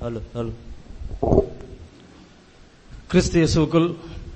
Hello hello கிறிஸ்து இயேசுவுக்குள்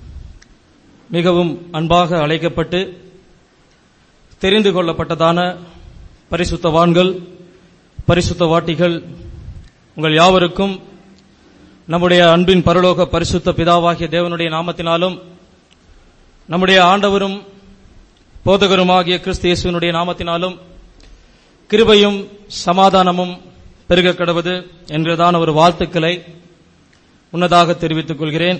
மிகவும் அன்பாக அழைக்கப்பட்டு தெரிந்து கொள்ளப்பட்டதான பரிசுத்தவான்கள் பரிசுத்தவாட்டிகள் உங்கள் யாவருக்கும் நம்முடைய அன்பின் பரலோக பரிசுத்த பிதாவாகிய தேவனுடைய நாமத்தினாலும் நம்முடைய ஆண்டவரும் போதகருமாகிய கிறிஸ்து இயேசுவினுடைய நாமத்தினாலும் கிருபையும் சமாதானமும் பெருக கடவது என்றதான ஒரு வாழ்த்துக்களை முன்னதாக தெரிவித்துக் கொள்கிறேன்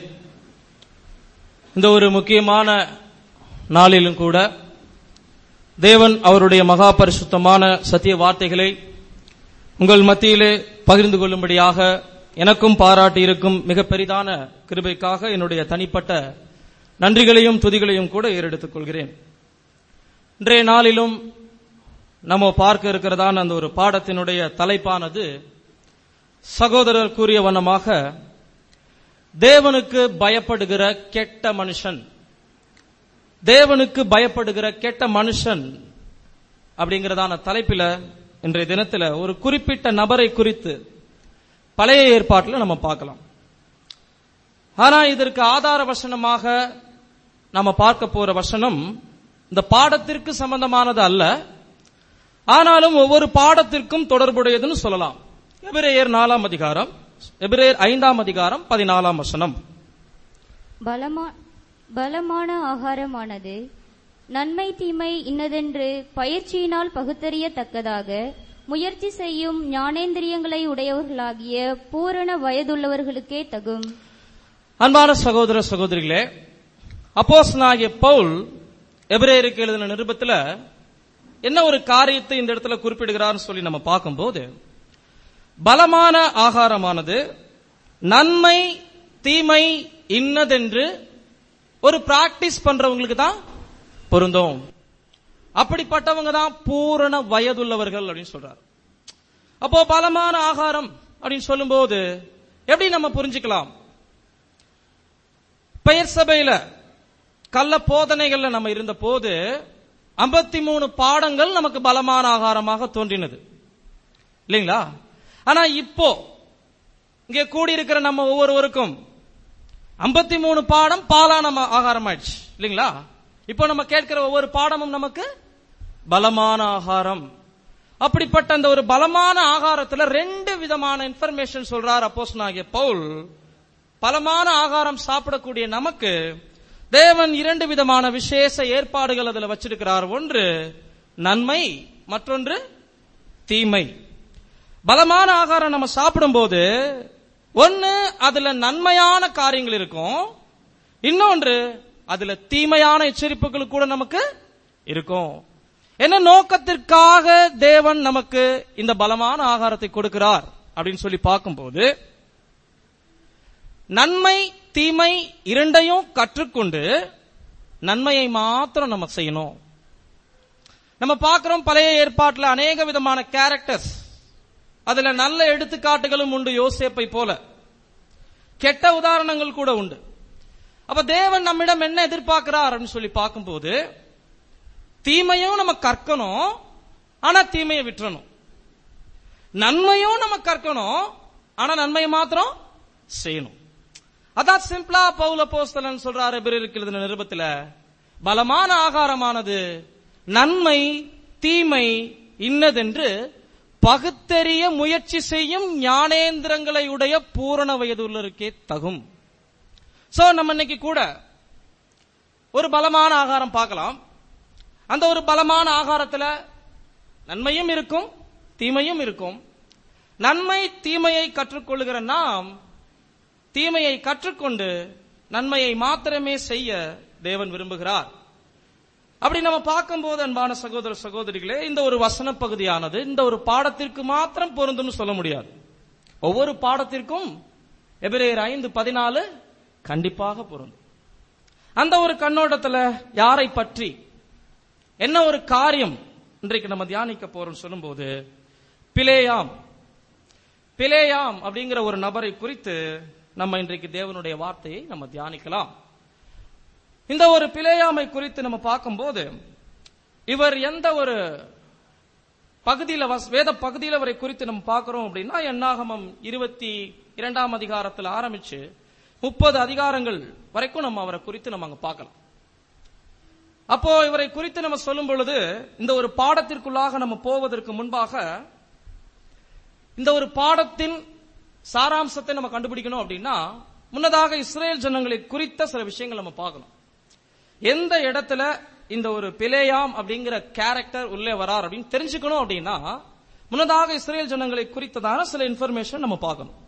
இந்த ஒரு முக்கியமான நாளிலும் கூட தேவன் அவருடைய மகா பரிசுத்தமான சத்திய வார்த்தைகளை உங்கள் மத்தியிலே பகிர்ந்து கொள்ளும்படியாக எனக்கும் பாராட்டி இருக்கும் மிக பெரிதான கிருபைக்காக என்னுடைய தனிப்பட்ட நன்றிகளையும் துதிகளையும் கூட ஏறெடுத்துக் கொள்கிறேன் இன்றைய நாளிலும் நம்ம பார்க்க இருக்கிறதான அந்த ஒரு பாடத்தினுடைய தலைப்பானது சகோதரர் கூறிய வண்ணமாக தேவனுக்கு பயப்படுகிற கெட்ட மனுஷன் தேவனுக்கு பயப்படுகிற கெட்ட மனுஷன் அப்படிங்கறதான தலைப்பில இன்றைய தினத்துல ஒரு குறிப்பிட்ட நபரை குறித்து பழைய ஏற்பாட்டில் நம்ம பார்க்கலாம் ஆனா இதற்கு ஆதார வசனமாக நம்ம பார்க்க போற வசனம் இந்த பாடத்திற்கு சம்பந்தமானது அல்ல ஆனாலும் ஒவ்வொரு பாடத்திற்கும் தொடர்புடையதுன்னு சொல்லலாம் எபிரேயர் நாலாம் அதிகாரம் எபிரேயர் ஐந்தாம் அதிகாரம் பதினாலாம் வசனம் பலமா பலமான ஆகாரமானது நன்மை தீமை இன்னதென்று பயிற்சியினால் பகுத்தறியத்தக்கதாக முயற்சி செய்யும் ஞானேந்திரியங்களை உடையவர்களாகிய பூரண வயதுள்ளவர்களுக்கே தகும் அன்பான சகோதர சகோதரிகளே அப்போஸ்தலனாகிய பவுல் எபிரேயருக்கு எழுதின நிருபத்துல என்ன ஒரு காரியத்தை இந்த இடத்துல குறிப்பிடுகிறார்னு சொல்லி நம்ம பார்க்கும்போது பலமான ஆகாரமானது நன்மை தீமை இன்னதென்று ஒரு பிராக்டிஸ் பண்றவங்களுக்கு தான் பொருந்தும் அப்படிப்பட்டவங்க தான் பூரண வயதுள்ளவர்கள் அப்படின்னு சொல்றாரு அப்போ பலமான ஆகாரம் அப்படின்னு சொல்லும்போது எப்படி நம்ம புரிஞ்சுக்கலாம் பெயர் சபையில கள்ள போதனைகள்ல நம்ம இருந்த போது ஐம்பத்தி மூணு பாடங்கள் நமக்கு பலமான ஆகாரமாக தோன்றினது இல்லைங்களா ஆனா இப்போ இங்கே கூடியிருக்கிற நம்ம ஒவ்வொருவருக்கும் ஐம்பத்தி மூணு பாடம் பாலான ம- ஆகாரம் ஆயிடுச்சு இல்லைங்களா இப்போ நம்ம கேட்கிற ஒவ்வொரு பாடமும் நமக்கு பலமான ஆகாரம் அப்படிப்பட்ட அந்த ஒரு பலமான ஆகாரத்துல ரெண்டு விதமான இன்ஃபர்மேஷன் சொல்றார் அப்போஸ்தலனாகிய பவுல் பலமான ஆகாரம் சாப்பிடக்கூடிய நமக்கு தேவன் இரண்டு விதமான விசேஷ ஏற்பாடுகள் அதுல வச்சிருக்கிறார் ஒன்று நன்மை மற்றொன்று தீமை பலமான ஆகாரம் நம்ம சாப்பிடும்போது ஒன்னு அதுல நன்மையான காரியங்கள் இருக்கும் இன்னொன்று அதுல தீமையான எச்சரிப்புகள் கூட நமக்கு இருக்கும் என்ன நோக்கத்திற்காக தேவன் நமக்கு இந்த பலமான ஆகாரத்தை கொடுக்கிறார் அப்படின்னு சொல்லி பார்க்கும்போது நன்மை தீமை இரண்டையும் கற்றுக்கொண்டு நன்மையை மாத்திரம் நம்ம செய்யணும் நம்ம பார்க்கிறோம் பழைய ஏற்பாட்டில் அநேக விதமான கேரக்டர்ஸ் அதுல நல்ல எடுத்துக்காட்டுகளும் உண்டு யோசேப்பை போல கெட்ட உதாரணங்கள் கூட உண்டு அப்ப தேவன் நம்மிடம் என்ன எதிர்பார்க்கிறார் அப்படின்னு சொல்லி பார்க்கும்போது தீமையும் நம்ம கற்கணும் ஆனா தீமையை விட்டுறணும் நன்மையும் நம்ம கற்கணும் ஆனா நன்மையை மாத்திரம் செய்யணும் அதான் சிம்பிளா பவுல போஸ்தலன் சொல்றாரு பிறருக்கு எழுதின நிருபத்துல பலமான ஆகாரமானது நன்மை தீமை இன்னதென்று பகுத்தறிய முயற்சி செய்யும் ஞானேந்திரங்களை உடைய பூரண வயதுள்ளருக்கே தகும் சோ நம்ம இன்னைக்கு கூட ஒரு பலமான ஆகாரம் பார்க்கலாம் அந்த ஒரு பலமான ஆகாரத்துல நன்மையும் இருக்கும் தீமையும் இருக்கும் நன்மை தீமையை கற்றுக்கொள்ளுகிற நாம் தீமையை கற்றுக்கொண்டு நன்மையை மாத்திரமே செய்ய தேவன் விரும்புகிறார் அப்படி நம்ம பார்க்கும்போது அன்பான சகோதர சகோதரிகளே இந்த ஒரு வசன பகுதியானது இந்த ஒரு பாடத்திற்கு மாத்திரம் பொருந்தும்னு சொல்ல முடியாது ஒவ்வொரு பாடத்திற்கும் எபிரேயர் ஐந்து பதினாலு கண்டிப்பாக பொருந்தும் அந்த ஒரு கண்ணோட்டத்துல யாரை பற்றி என்ன ஒரு காரியம் இன்றைக்கு நம்ம தியானிக்க போறோம் சொல்லும்போது பிலேயாம் பிலேயாம் அப்படிங்கிற ஒரு நபரை குறித்து நம்ம இன்றைக்கு தேவனுடைய வார்த்தையை நம்ம தியானிக்கலாம் இந்த ஒரு பிலேயாமை குறித்து நம்ம பார்க்கும்போது இவர் எந்த ஒரு பகுதியில வஸ்- வேத பகுதியில அவரை குறித்து நம்ம பார்க்கிறோம் அப்படின்னா எண்ணாகமம் இருபத்தி இரண்டாம் அதிகாரத்தில் ஆரம்பிச்சு முப்பது அதிகாரங்கள் வரைக்கும் நம்ம அவரை குறித்து நம்ம அங்க பார்க்கலாம் அப்போ இவரை குறித்து நம்ம சொல்லும் பொழுது இந்த ஒரு பாடத்திற்குள்ளாக நம்ம போவதற்கு முன்பாக இந்த ஒரு பாடத்தின் சாராம்சத்தை நம்ம கண்டுபிடிக்கணும் அப்படின்னா முன்னதாக இஸ்ரேல் ஜனங்களை குறித்த சில விஷயங்கள் நம்ம பார்க்கணும் எந்த இடத்துல இந்த ஒரு பிலேயாம் அப்படிங்கிற கேரக்டர் உள்ளே வரார் அப்படின்னு தெரிஞ்சுக்கணும் அப்படின்னா முன்னதாக இஸ்ரேல் ஜனங்களை குறித்ததான சில இன்ஃபர்மேஷன் நம்ம பார்க்கணும்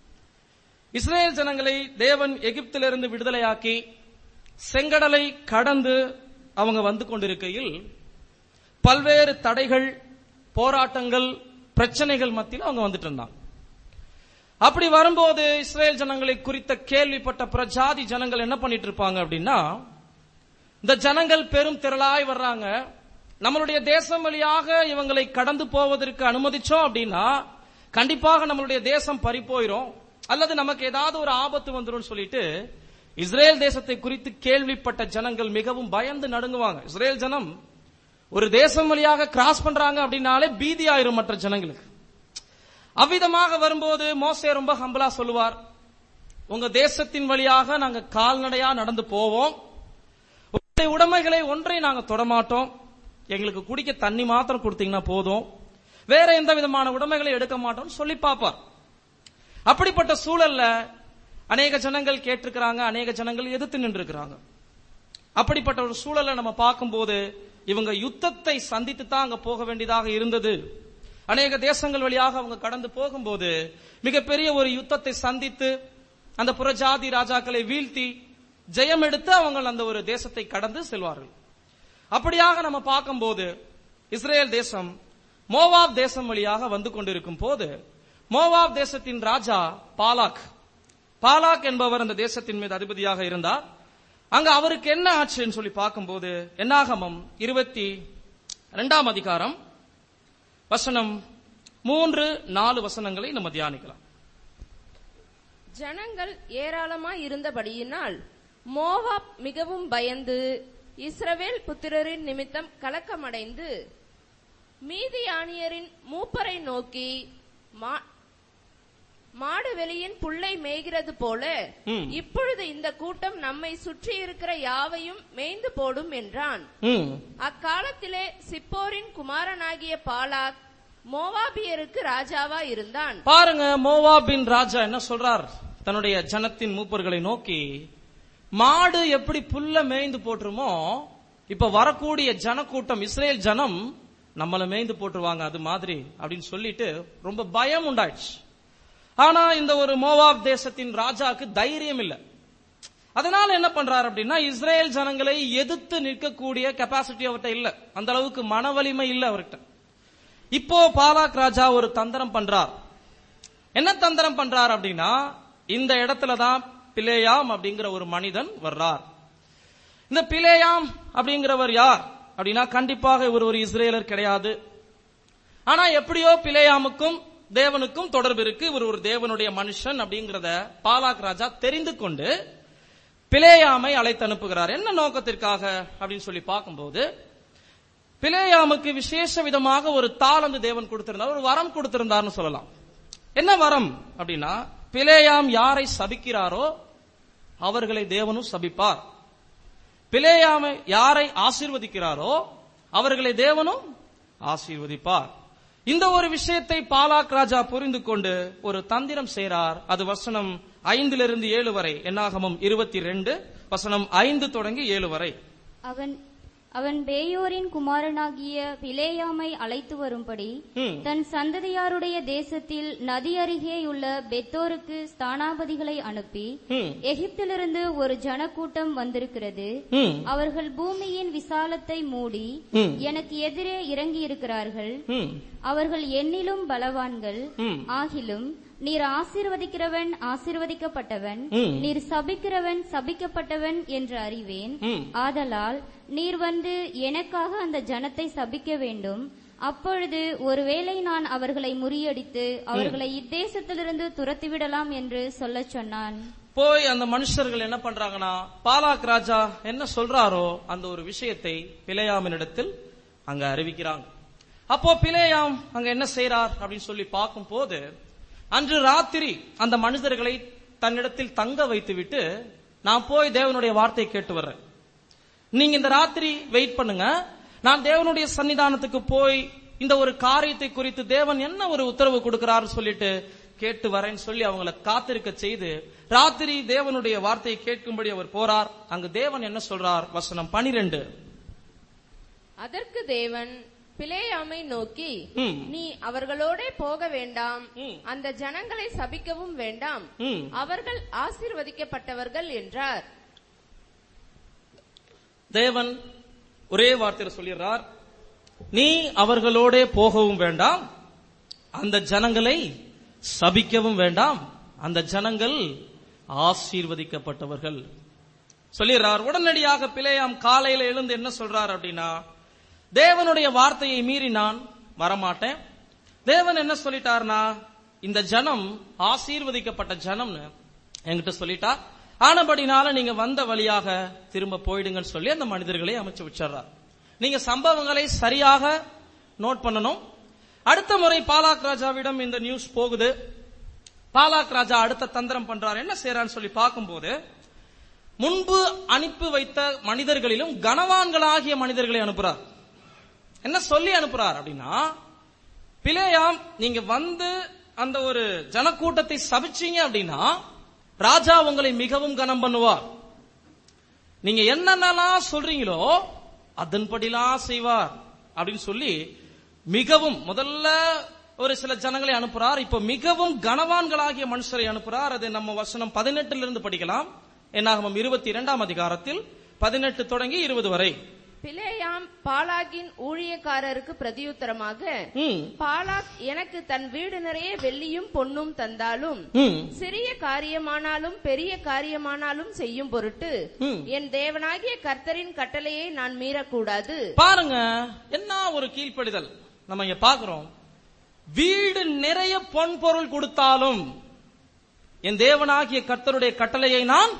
இஸ்ரேல் ஜனங்களை தேவன் எகிப்திலிருந்து விடுதலையாக்கி செங்கடலை கடந்து அவங்க வந்து கொண்டிருக்கையில் பல்வேறு தடைகள் போராட்டங்கள் பிரச்சனைகள் மத்தியில் அவங்க வந்துட்டு இருந்தாங்க அப்படி வரும்போது இஸ்ரேல் ஜனங்களை குறித்த கேள்விப்பட்ட பிரஜாதி ஜனங்கள் என்ன பண்ணிட்டு இருப்பாங்க அப்படின்னா இந்த ஜனங்கள் பெரும் திரளாய் வர்றாங்க நம்மளுடைய தேசம் வழியாக இவங்களை கடந்து போவதற்கு அனுமதிச்சோம் அப்படின்னா கண்டிப்பாக நம்மளுடைய தேசம் பறி போயிரும் அல்லது நமக்கு ஏதாவது ஒரு ஆபத்து வந்துரும் சொல்லிட்டு இஸ்ரேல் தேசத்தை குறித்து கேள்விப்பட்ட ஜனங்கள் மிகவும் பயந்து நடுங்குவாங்க இஸ்ரேல் ஜனம் ஒரு தேசம் வழியாக கிராஸ் பண்றாங்க அப்படின்னாலே பீதி ஆயிரும் மற்ற ஜனங்களுக்கு அவ்விதமாக வரும்போது மோசே ரொம்ப ஹம்பலா சொல்லுவார் உங்க தேசத்தின் வழியாக நாங்க கால்நடையா நடந்து போவோம் உங்களுடைய உடைமைகளை ஒன்றை நாங்க தொடமாட்டோம் எங்களுக்கு குடிக்க தண்ணி மாத்திரம் கொடுத்தீங்கன்னா போதும் வேற எந்த விதமான உடைமைகளை எடுக்க மாட்டோம்னு சொல்லி பார்ப்பார் அப்படிப்பட்ட சூழல்ல அநேக ஜனங்கள் கேட்டிருக்கிறாங்க அநேக ஜனங்கள் எதிர்த்து நின்றுக்கிறாங்க அப்படிப்பட்ட ஒரு சூழலை நம்ம பார்க்கும்போது இவங்க யுத்தத்தை சந்தித்து தான் அங்க போக வேண்டியதாக இருந்தது அநேக தேசங்கள் வழியாக அவங்க கடந்து போகும்போது மிகப்பெரிய ஒரு யுத்தத்தை சந்தித்து அந்த புறஜாதி ராஜாக்களை வீழ்த்தி ஜெயம் எடுத்து அவங்க அந்த ஒரு தேசத்தை கடந்து செல்வார்கள் அப்படியாக நம்ம பார்க்கும்போது இஸ்ரேல் தேசம் மோவாப் தேசம் வழியாக வந்து கொண்டிருக்கும் போது மோவாப் தேசத்தின் ராஜா பாலாக் பாலாக் என்பவர் அந்த தேசத்தின் மீது அதிபதியாக இருந்தார் அங்க அவருக்கு என்ன ஆச்சுன்னு சொல்லி பார்க்கும்போது என்னாகமம் இருபத்தி இரண்டாம் அதிகாரம் வசனம் மூன்று நாலு வசனங்களை நம்ம தியானிக்கலாம் ஜனங்கள் ஏராளமாய் இருந்தபடியினால் மோவாப் மிகவும் பயந்து இஸ்ரவேல் புத்திரரின் நிமித்தம் கலக்கமடைந்து மீதியானியரின் மூப்பரை நோக்கி "மா- மாடு வெளியின் புல்லை மேய்கிறது போல ம். இப்பொழுது இந்த கூட்டம் நம்மை சுற்றி இருக்கிற யாவையும் மேய்ந்து போடும் என்றான் ம் அக்காலத்திலே சிப்போரின் குமாரனாகிய பாலாக் மோவாபியருக்கு ராஜாவா இருந்தான் பாருங்க மோவாபின் ராஜா என்ன சொல்றார் தன்னுடைய ஜனத்தின் மூப்பர்களை நோக்கி மாடு எப்படி புல்ல மேய்ந்து போட்டுருமோ இப்ப வரக்கூடிய ஜனக்கூட்டம் இஸ்ரேல் ஜனம் நம்மள மேய்ந்து போட்டுருவாங்க அது மாதிரி அப்படின்னு சொல்லிட்டு ரொம்ப பயம் உண்டாயிடுச்சு ஆனா இந்த ஒரு மோவாப் தேசத்தின் ராஜாக்கு தைரியம் இல்ல அதனால என்ன பண்றாரு அப்படின்னா இஸ்ரேல் ஜனங்களை எதிர்த்து நிற்கக்கூடிய கெப்பாசிட்டி அவர்கிட்ட இல்ல அந்த அளவுக்கு மன வலிமை இல்ல அவர்கிட்ட இப்போ பாலாக் ராஜா ஒரு தந்திரம் பண்றார் என்ன தந்திரம் பண்றார் அப்படின்னா இந்த இடத்துல தான் பிலேயாம் அப்படிங்கிற ஒரு மனிதன் வர்றார் இந்த பிலேயாம் அப்படிங்கிறவர் யார் அப்படின்னா கண்டிப்பாக இவர் ஒரு இஸ்ரேலர் கிடையாது ஆனா எப்படியோ பிலேயாமுக்கும் தேவனுக்கும் தொடர்பு இருக்கு இவர் ஒரு தேவனுடைய மனுஷன் அப்படிங்கறத பாலாக் ராஜா தெரிந்து கொண்டு பிலேயாமை அழைத்து அனுப்புகிறார் என்ன நோக்கத்திற்காக அப்படின்னு சொல்லி பார்க்கும்போது பிலேயாமுக்கு விசேஷ விதமாக ஒரு தாளந்து தேவன் கொடுத்திருந்தார் ஒரு வரம் கொடுத்திருந்தார்னு சொல்லலாம் என்ன வரம் அப்படின்னா பிலேயாம் யாரை சபிக்கிறாரோ அவர்களை தேவனும் சபிப்பார் பிலேயாமை யாரை ஆசீர்வதிக்கிறாரோ அவர்களை தேவனும் ஆசீர்வதிப்பார் இந்த ஒரு விஷயத்தை பாலாக் ராஜா புரிந்து கொண்டு ஒரு தந்திரம் செய்றார் அது வசனம் ஐந்திலிருந்து ஏழு வரை என்னாகமம் இருபத்தி ரெண்டு வசனம் ஐந்து தொடங்கி ஏழு வரை அவன் அவன் பேயோரின் குமாரனாகிய பிலேயாமை அழைத்து வரும்படி ம். தன் சந்ததியாருடைய தேசத்தில் நதி அருகேயுள்ள பெத்தோருக்கு ஸ்தானாபதிகளை அனுப்பி ம், எகிப்திலிருந்து ஒரு ஜனக்கூட்டம் வந்திருக்கிறது ம், அவர்கள் பூமியின் விசாலத்தை மூடி ம். எனக்கு எதிரே இறங்கி இருக்கிறார்கள் ம், அவர்கள் எண்ணிலும் பலவான்கள் ம். ஆகிலும் நீர் ஆசீர்வதிக்கிறவன் ஆசீர்வதிக்கப்பட்டவன் ம். நீர் சபிக்கிறவன் சபிக்கப்பட்டவன் என்று அறிவேன் ம். ஆதலால் நீர் வந்து எனக்காக அந்த ஜனத்தை சபிக்க வேண்டும் அப்பொழுது ஒருவேளை நான் அவர்களை முறியடித்து அவர்களை இத்தேசத்திலிருந்து துரத்திவிடலாம் என்று சொல்லச் சொன்னான் போய் அந்த மனுஷர்கள் என்ன பண்றாங்கன்னா பாலாக் ராஜா என்ன சொல்றாரோ அந்த ஒரு விஷயத்தை பிழையாமினிடத்தில் அங்க அறிவிக்கிறாங்க அப்போ பிலேயாம் அங்க என்ன செய்றார் அப்படின்னு சொல்லி பார்க்கும் போது அன்று ராத்திரி அந்த மனிதர்களை தன்னிடத்தில் தங்க வைத்து விட்டு நான் போய் தேவனுடைய வார்த்தையை கேட்டு வர்றேன் நீங்க இந்த ராத்திரி வெயிட் பண்ணுங்க நான் தேவனுடைய சன்னிதானத்துக்கு போய் இந்த ஒரு காரியத்தை குறித்து தேவன் என்ன ஒரு உத்தரவு கொடுக்கிறாருன்னு சொல்லிட்டு கேட்டு வரேன்னு சொல்லி அவங்கள காத்திருக்க செய்து ராத்திரி தேவனுடைய வார்த்தையை கேட்கும்படி அவர் போறார் அங்கு தேவன் என்ன சொல்றார் வசனம் பனிரெண்டு அதற்கு தேவன் பிலேயாமை நோக்கி ம். நீ அவர்களோடே போக வேண்டாம் ம். அந்த ஜனங்களை சபிக்கவும் வேண்டாம் ம். அவர்கள் ஆசீர்வதிக்கப்பட்டவர்கள் என்றார் தேவன் ஒரே வார்த்தையில சொல்லிடுறார் நீ அவர்களோடே போகவும் வேண்டாம் அந்த ஜனங்களை சபிக்கவும் வேண்டாம் அந்த ஜனங்கள் ஆசீர்வதிக்கப்பட்டவர்கள் சொல்லிடுறார் உடனடியாக பிழையாம் காலையில எழுந்து என்ன சொல்றார் அப்படின்னா தேவனுடைய வார்த்தையை மீறி நான் வரமாட்டேன் தேவன் என்ன சொல்லிட்டார்னா இந்த ஜனம் ஆசீர்வதிக்கப்பட்ட ஜனம்னு என்கிட்ட சொல்லிட்டார் ஆனபடினால நீங்க வந்த வழியாக திரும்ப போயிடுங்கன்னு சொல்லி அந்த மனிதர்களை அமைச்சு வச்சிடுறார் நீங்க சம்பவங்களை சரியாக நோட் பண்ணணும் அடுத்த முறை பாலாக் ராஜாவிடம் இந்த நியூஸ் போகுது பாலாக் ராஜா அடுத்த தந்திரம் பண்றார் என்ன செய்யறான்னு சொல்லி பார்க்கும்போது முன்பு அனுப்பி வைத்த மனிதர்களிலும் கனவான்களாகிய மனிதர்களை அனுப்புறார் என்ன சொல்லி அனுப்புறார் அப்படின்னா பிலேயாம் நீங்க வந்து அந்த ஒரு ஜனக்கூட்டத்தை சபிச்சீங்க அப்படின்னா ராஜா உங்களை மிகவும் கனம் பண்ணுவார் நீங்க என்னென்னலாம் சொல்றீங்களோ அதன்படிலாம் செய்வார் அப்படின்னு சொல்லி மிகவும் முதல்ல ஒரு சில ஜனங்களை அனுப்புறார் இப்ப மிகவும் கனவான்களாகிய மனுஷரை அனுப்புறார் அது நம்ம வசனம் பதினெட்டுல இருந்து படிக்கலாம் என்னாகமம் இருபத்தி இரண்டாம் அதிகாரத்தில் பதினெட்டு தொடங்கி இருபது வரை பிலேயாம் பாலாகின் ஊழியக்காரருக்கு பிரதியுத்தரமாக ம், பாலாக் எனக்கு தன் வீடு நிறைய வெள்ளியும் பொன்னும் தந்தாலும் ம், சிறிய காரியமானாலும் பெரிய காரியமானாலும் செய்யும் பொருட்டு ம். என் தேவனாகிய கர்த்தரின் கட்டளையை நான் மீறக்கூடாது பாருங்க என்ன ஒரு கீழ்ப்படிதல் நம்ம இங்க பாக்குறோம் வீடு நிறைய பொன் பொருள் கொடுத்தாலும் என் தேவனாகிய கர்த்தருடைய கட்டளையை நான்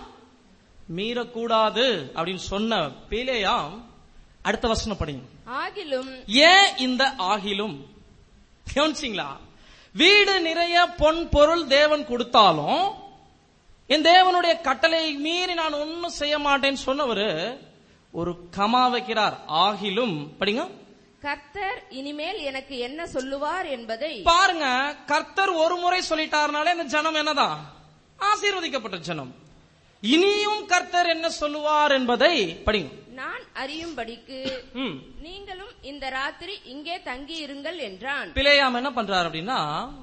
மீறக்கூடாது அப்படின்னு சொன்ன பேலேயாம் அடுத்த வசனம் படிங்க ஆகிலும் ஏன் இந்த ஆகிலும் கவனிச்சிங்களா வீடு நிறைய பொன் பொருள் தேவன் கொடுத்தாலும் என் தேவனுடைய கட்டளையை மீறி நான் ஒன்னும் செய்ய மாட்டேன்னு சொன்னவரு ஒரு கமா வைக்கிறார் ஆகிலும் படிங்க கர்த்தர் இனிமேல் எனக்கு என்ன சொல்லுவார் என்பதை பாருங்க கர்த்தர் ஒரு முறை சொல்லிட்டாருனாலே இந்த ஜனம் என்னதான் ஆசீர்வதிக்கப்பட்ட ஜனம் இனியும் கர்த்தர் என்ன சொல்லுவார் என்பதை படிங்க நான் அறியும்படிக்கு ம். நீங்களும் இந்த ராத்திரி இங்கே தங்கி இருங்கள் என்றான் பிழையாம என்ன பண்றாரு அப்படின்னா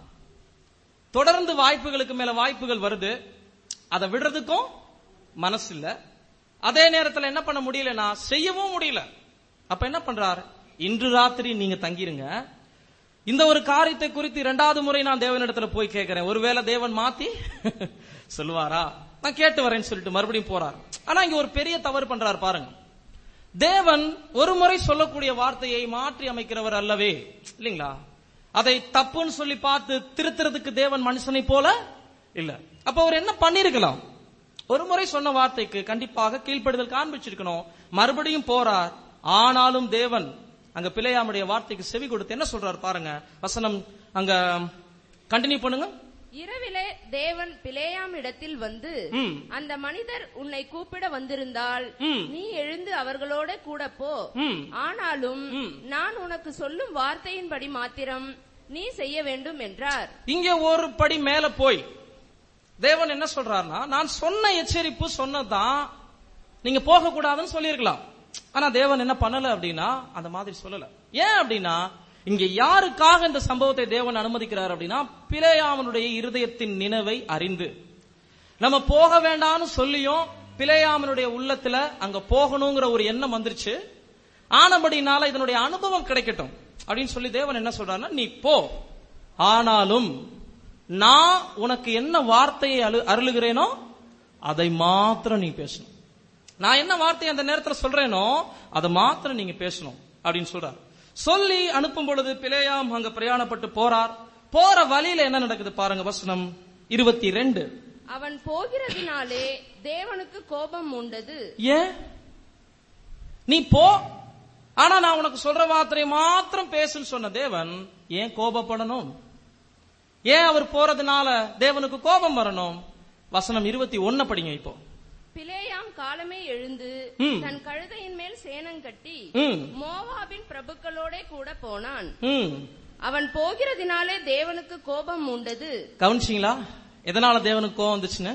தொடர்ந்து வாய்ப்புகளுக்கு மேல வாய்ப்புகள் வருது அதை விடுறதுக்கும் மனசு இல்ல அதே நேரத்துல என்ன பண்ண முடியலனா செய்யவும் முடியல அப்ப என்ன பண்றாரு இன்று ராத்திரி நீங்க தங்கிருங்க இந்த ஒரு காரியத்தை குறித்து இரண்டாவது முறை நான் தேவனிடத்துல போய் கேட்கிறேன் ஒருவேளை தேவன் மாத்தி சொல்லுவாரா நான் கேட்டு வரேன்னு சொல்லிட்டு மறுபடியும் போறார் ஆனா இங்க ஒரு பெரிய தவறு பண்றாரு பாருங்க தேவன் ஒரு முறை சொல்லக்கூடிய வார்த்தையை மாற்றி அமைக்கிறவர் அல்லவே இல்லீங்களா அதை தப்புன்னு சொல்லி பார்த்து திருத்துறதுக்கு தேவன் மனுஷனை போல இல்ல அப்ப அவர் என்ன பண்ணிருக்கலாம் ஒரு முறை சொன்ன வார்த்தைக்கு கண்டிப்பாக கீழ்ப்படுதல் காண்பிச்சிருக்கணும் மறுபடியும் போறார் ஆனாலும் தேவன் அங்க பிள்ளையாமுடைய வார்த்தைக்கு செவி கொடுத்து என்ன சொல்றாரு பாருங்க வசனம் அங்க கண்டினியூ பண்ணுங்க இரவிலே தேவன் பிலேயாம் இடத்தில் வந்து ம். அந்த மனிதர் உன்னை கூப்பிட வந்திருந்தால் ம். நீ எழுந்து அவர்களோட கூட போ ம். ஆனாலும் ம். நான் உனக்கு சொல்லும் வார்த்தையின்படி மாத்திரம் நீ செய்ய வேண்டும் என்றார் இங்க ஒரு படி மேல போய் தேவன் என்ன சொல்றாருன்னா நான் சொன்ன எச்சரிப்பு சொன்னதுதான் நீங்க போக கூடாதுன்னு சொல்லியிருக்கலாம் ஆனா தேவன் என்ன பண்ணல அப்படின்னா அந்த மாதிரி சொல்லல ஏன் அப்படின்னா இங்க யாருக்காக இந்த சம்பவத்தை தேவன் அனுமதிக்கிறார் அப்படின்னா பிழையாமனுடைய இருதயத்தின் நினைவை அறிந்து நம்ம போக வேண்டாம்னு சொல்லியும் பிழையாமனுடைய உள்ளத்துல அங்க போகணுங்கிற ஒரு எண்ணம் வந்துருச்சு ஆனபடினால இதனுடைய அனுபவம் கிடைக்கட்டும் அப்படின்னு சொல்லி தேவன் என்ன சொல்றாருன்னா நீ போ ஆனாலும் நான் உனக்கு என்ன வார்த்தையை அரு- அருளுகிறேனோ அதை மாத்திரம் நீ பேசணும் நான் என்ன வார்த்தையை அந்த நேரத்துல சொல்றேனோ அதை மாத்திரம் நீங்க பேசணும் அப்படின்னு சொல்றார் சொல்லி அனுப்பும் பொழுது பிழையாம் அங்க பிரயாணப்பட்டு போறார் போற வழியில என்ன நடக்குது பாருங்க வசனம் இருபத்தி ரெண்டு அவன் போகிறதினாலே தேவனுக்கு கோபம் உண்டது ஏன் நீ போ ஆனா நான் உனக்கு சொல்ற வார்த்தையை மாத்திரம் பேசுன்னு சொன்ன தேவன் ஏன் கோபப்படணும் ஏன் அவர் போறதுனால தேவனுக்கு கோபம் வரணும் வசனம் இருபத்தி ஒன்னு படிங்க இப்போ பிலேயாம் காலமே எழுந்து ம். தன் கழுதையின் மேல் சேணம் கட்டி ம் மோவாபின் பிரபுக்களோட கூட போனான் ம் அவன் போகிறதினாலே தேவனுக்கு கோபம் உண்டது கவனிச்சிங்களா எதனால தேவனுக்கு கோவம் வந்துச்சுன்னு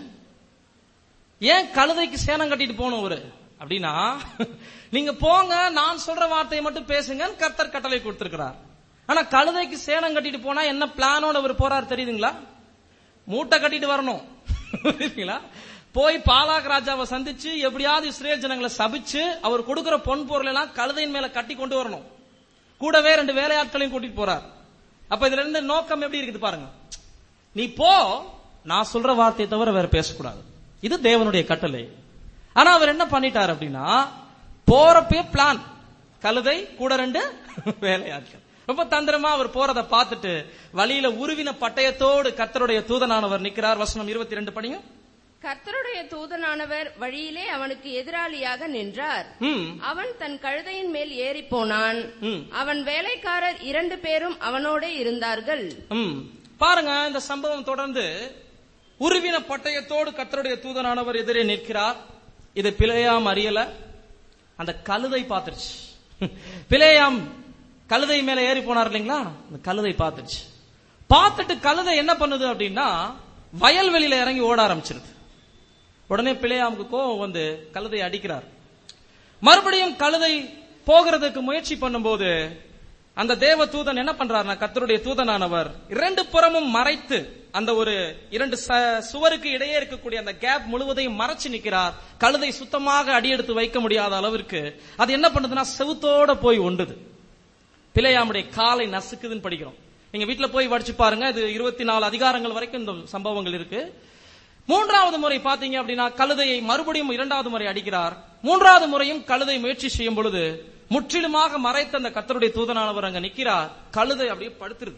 ஏன் கழுதைக்கு சேனம் கட்டிட்டு போகணும் அவரு அப்படின்னா நீங்க போங்க நான் சொல்ற வார்த்தையை மட்டும் பேசுங்கன்னு கர்த்தர் கட்டளை கொடுத்திருக்கிறார் ஆனா கழுதைக்கு சேனம் கட்டிட்டு போனா என்ன பிளானோட அவர் போறார் தெரியுதுங்களா மூட்டை கட்டிட்டு வரணும் புரியுதுங்களா? போய் பாலாக் ராஜாவை சந்திச்சு எப்படியாவது இஸ்ரேல் ஜனங்களை சபிச்சு அவர் கொடுக்கிற பொன் பொருள் எல்லாம் கழுதையின் மேல கட்டி கொண்டு வரணும் கூடவே ரெண்டு வேலையாட்களையும் கூட்டிட்டு போறார் அப்ப இதுல இருந்து நோக்கம் எப்படி இருக்குது பாருங்க நீ போ நான் சொல்ற வார்த்தையை தவிர வேற பேசக்கூடாது இது தேவனுடைய கட்டளை ஆனா அவர் என்ன பண்ணிட்டார் அப்படின்னா போறப்பே பிளான் கழுதை கூட ரெண்டு வேலையாட்கள் ரொம்ப தந்திரமா அவர் போறத பார்த்துட்டு வழியில உருவின பட்டயத்தோடு கர்த்தருடைய தூதனானவர் நிக்கிறார் வசனம் இருபத்தி ரெண்டு படிங்க கர்த்தருடைய தூதனானவர் வழியிலே அவனுக்கு எதிராளியாக நின்றார் ம் அவன் தன் கழுதையின் மேல் ஏறி போனான் ம். அவன் வேலைக்காரர் இரண்டு பேரும் அவனோட இருந்தார்கள் ம் பாருங்க இந்த சம்பவம் தொடர்ந்து உருவின பட்டயத்தோடு கர்த்தருடைய தூதனானவர் எதிரே நிற்கிறார் இது பிழையாம் அறியல அந்த கழுதை பார்த்துருச்சு பிழையாம் கழுதை மேல ஏறி போனார் இல்லைங்களா அந்த கழுதை பார்த்துருச்சு பார்த்துட்டு கழுதை என்ன பண்ணுது அப்படின்னா வயல்வெளியில இறங்கி ஓட ஆரம்பிச்சிருது உடனே பிழையாமுக்கு கோவம் வந்து கழுதை அடிக்கிறார் மறுபடியும் கழுதை போகிறதுக்கு முயற்சி பண்ணும்போது அந்த தேவ தூதன் என்ன பண்றாருன்னா கர்த்தருடைய தூதனானவர் இரண்டு புறமும் மறைத்து அந்த ஒரு இரண்டு ச- சுவருக்கு இடையே இருக்கக்கூடிய அந்த கேப் முழுவதையும் மறைச்சு நிக்கிறார் கழுதை சுத்தமாக அடியெடுத்து வைக்க முடியாத அளவிற்கு அது என்ன பண்ணுதுன்னா செவுத்தோட போய் ஒண்டுது பிழையாமுடைய காலை நசுக்குதுன்னு படிக்கிறோம் நீங்க வீட்டுல போய் படிச்சு பாருங்க இது இருபத்தி நாலு அதிகாரங்கள் வரைக்கும் இந்த சம்பவங்கள் இருக்கு மூன்றாவது முறை பாத்தீங்க அப்படின்னா கழுதையை மறுபடியும் இரண்டாவது முறை அடிக்கிறார் மூன்றாவது முறையும் கழுதை முயற்சி செய்யும் பொழுது முற்றிலுமாக மறைத்த அந்த கத்தருடைய தூதனானவர் அங்க நிக்கிறார் கழுதை அப்படியே படுத்துருது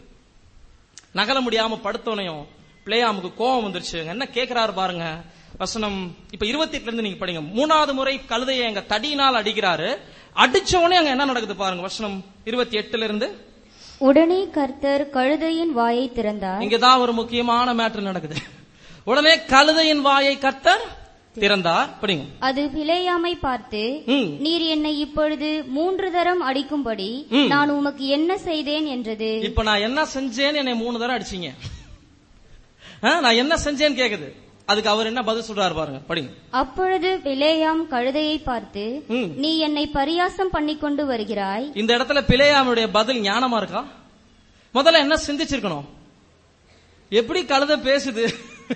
நகல முடியாம படுத்தோனையும் பிளேயாமுக்கு கோபம் வந்துருச்சு அங்க என்ன கேக்குறாரு பாருங்க வசனம் இப்ப இருபத்தி எட்டுல இருந்து நீங்க படிங்க மூணாவது முறை கழுதையை அங்க தடியினால் அடிக்கிறாரு அடிச்ச உடனே அங்க என்ன நடக்குது பாருங்க வசனம் இருபத்தி எட்டுல இருந்து உடனே கர்த்தர் கழுதையின் வாயை திறந்தார் இங்கதான் ஒரு முக்கியமான மேட்டர் நடக்குது உடனே கழுதையின் வாயை கர்த்தர் திறந்தார் படிங்க அது பிலேயாமை பார்த்து ம். நீர் என்னை இப்பொழுது மூன்று தரம் அடிக்கும்படி ம். நான் உமக்கு என்ன செய்தேன் என்றது இப்ப நான் என்ன செஞ்சேன்னு என்னை மூணு தடவை அடிச்சீங்க ஆ, நான் என்ன செஞ்சேன்னு கேக்குது அதுக்கு அவர் என்ன பதில் சொல்றாரு பாருங்க படிங்க அப்பொழுது பிலேயாம் கழுதையை பார்த்து ம். நீ என்னை பரியாசம் பண்ணிக் கொண்டு வருகிறாய் இந்த இடத்துல பிழையாமுடைய பதில் ஞானமா இருக்கா முதல்ல என்ன சிந்திச்சிருக்கணும் எப்படி கழுதை பேசுது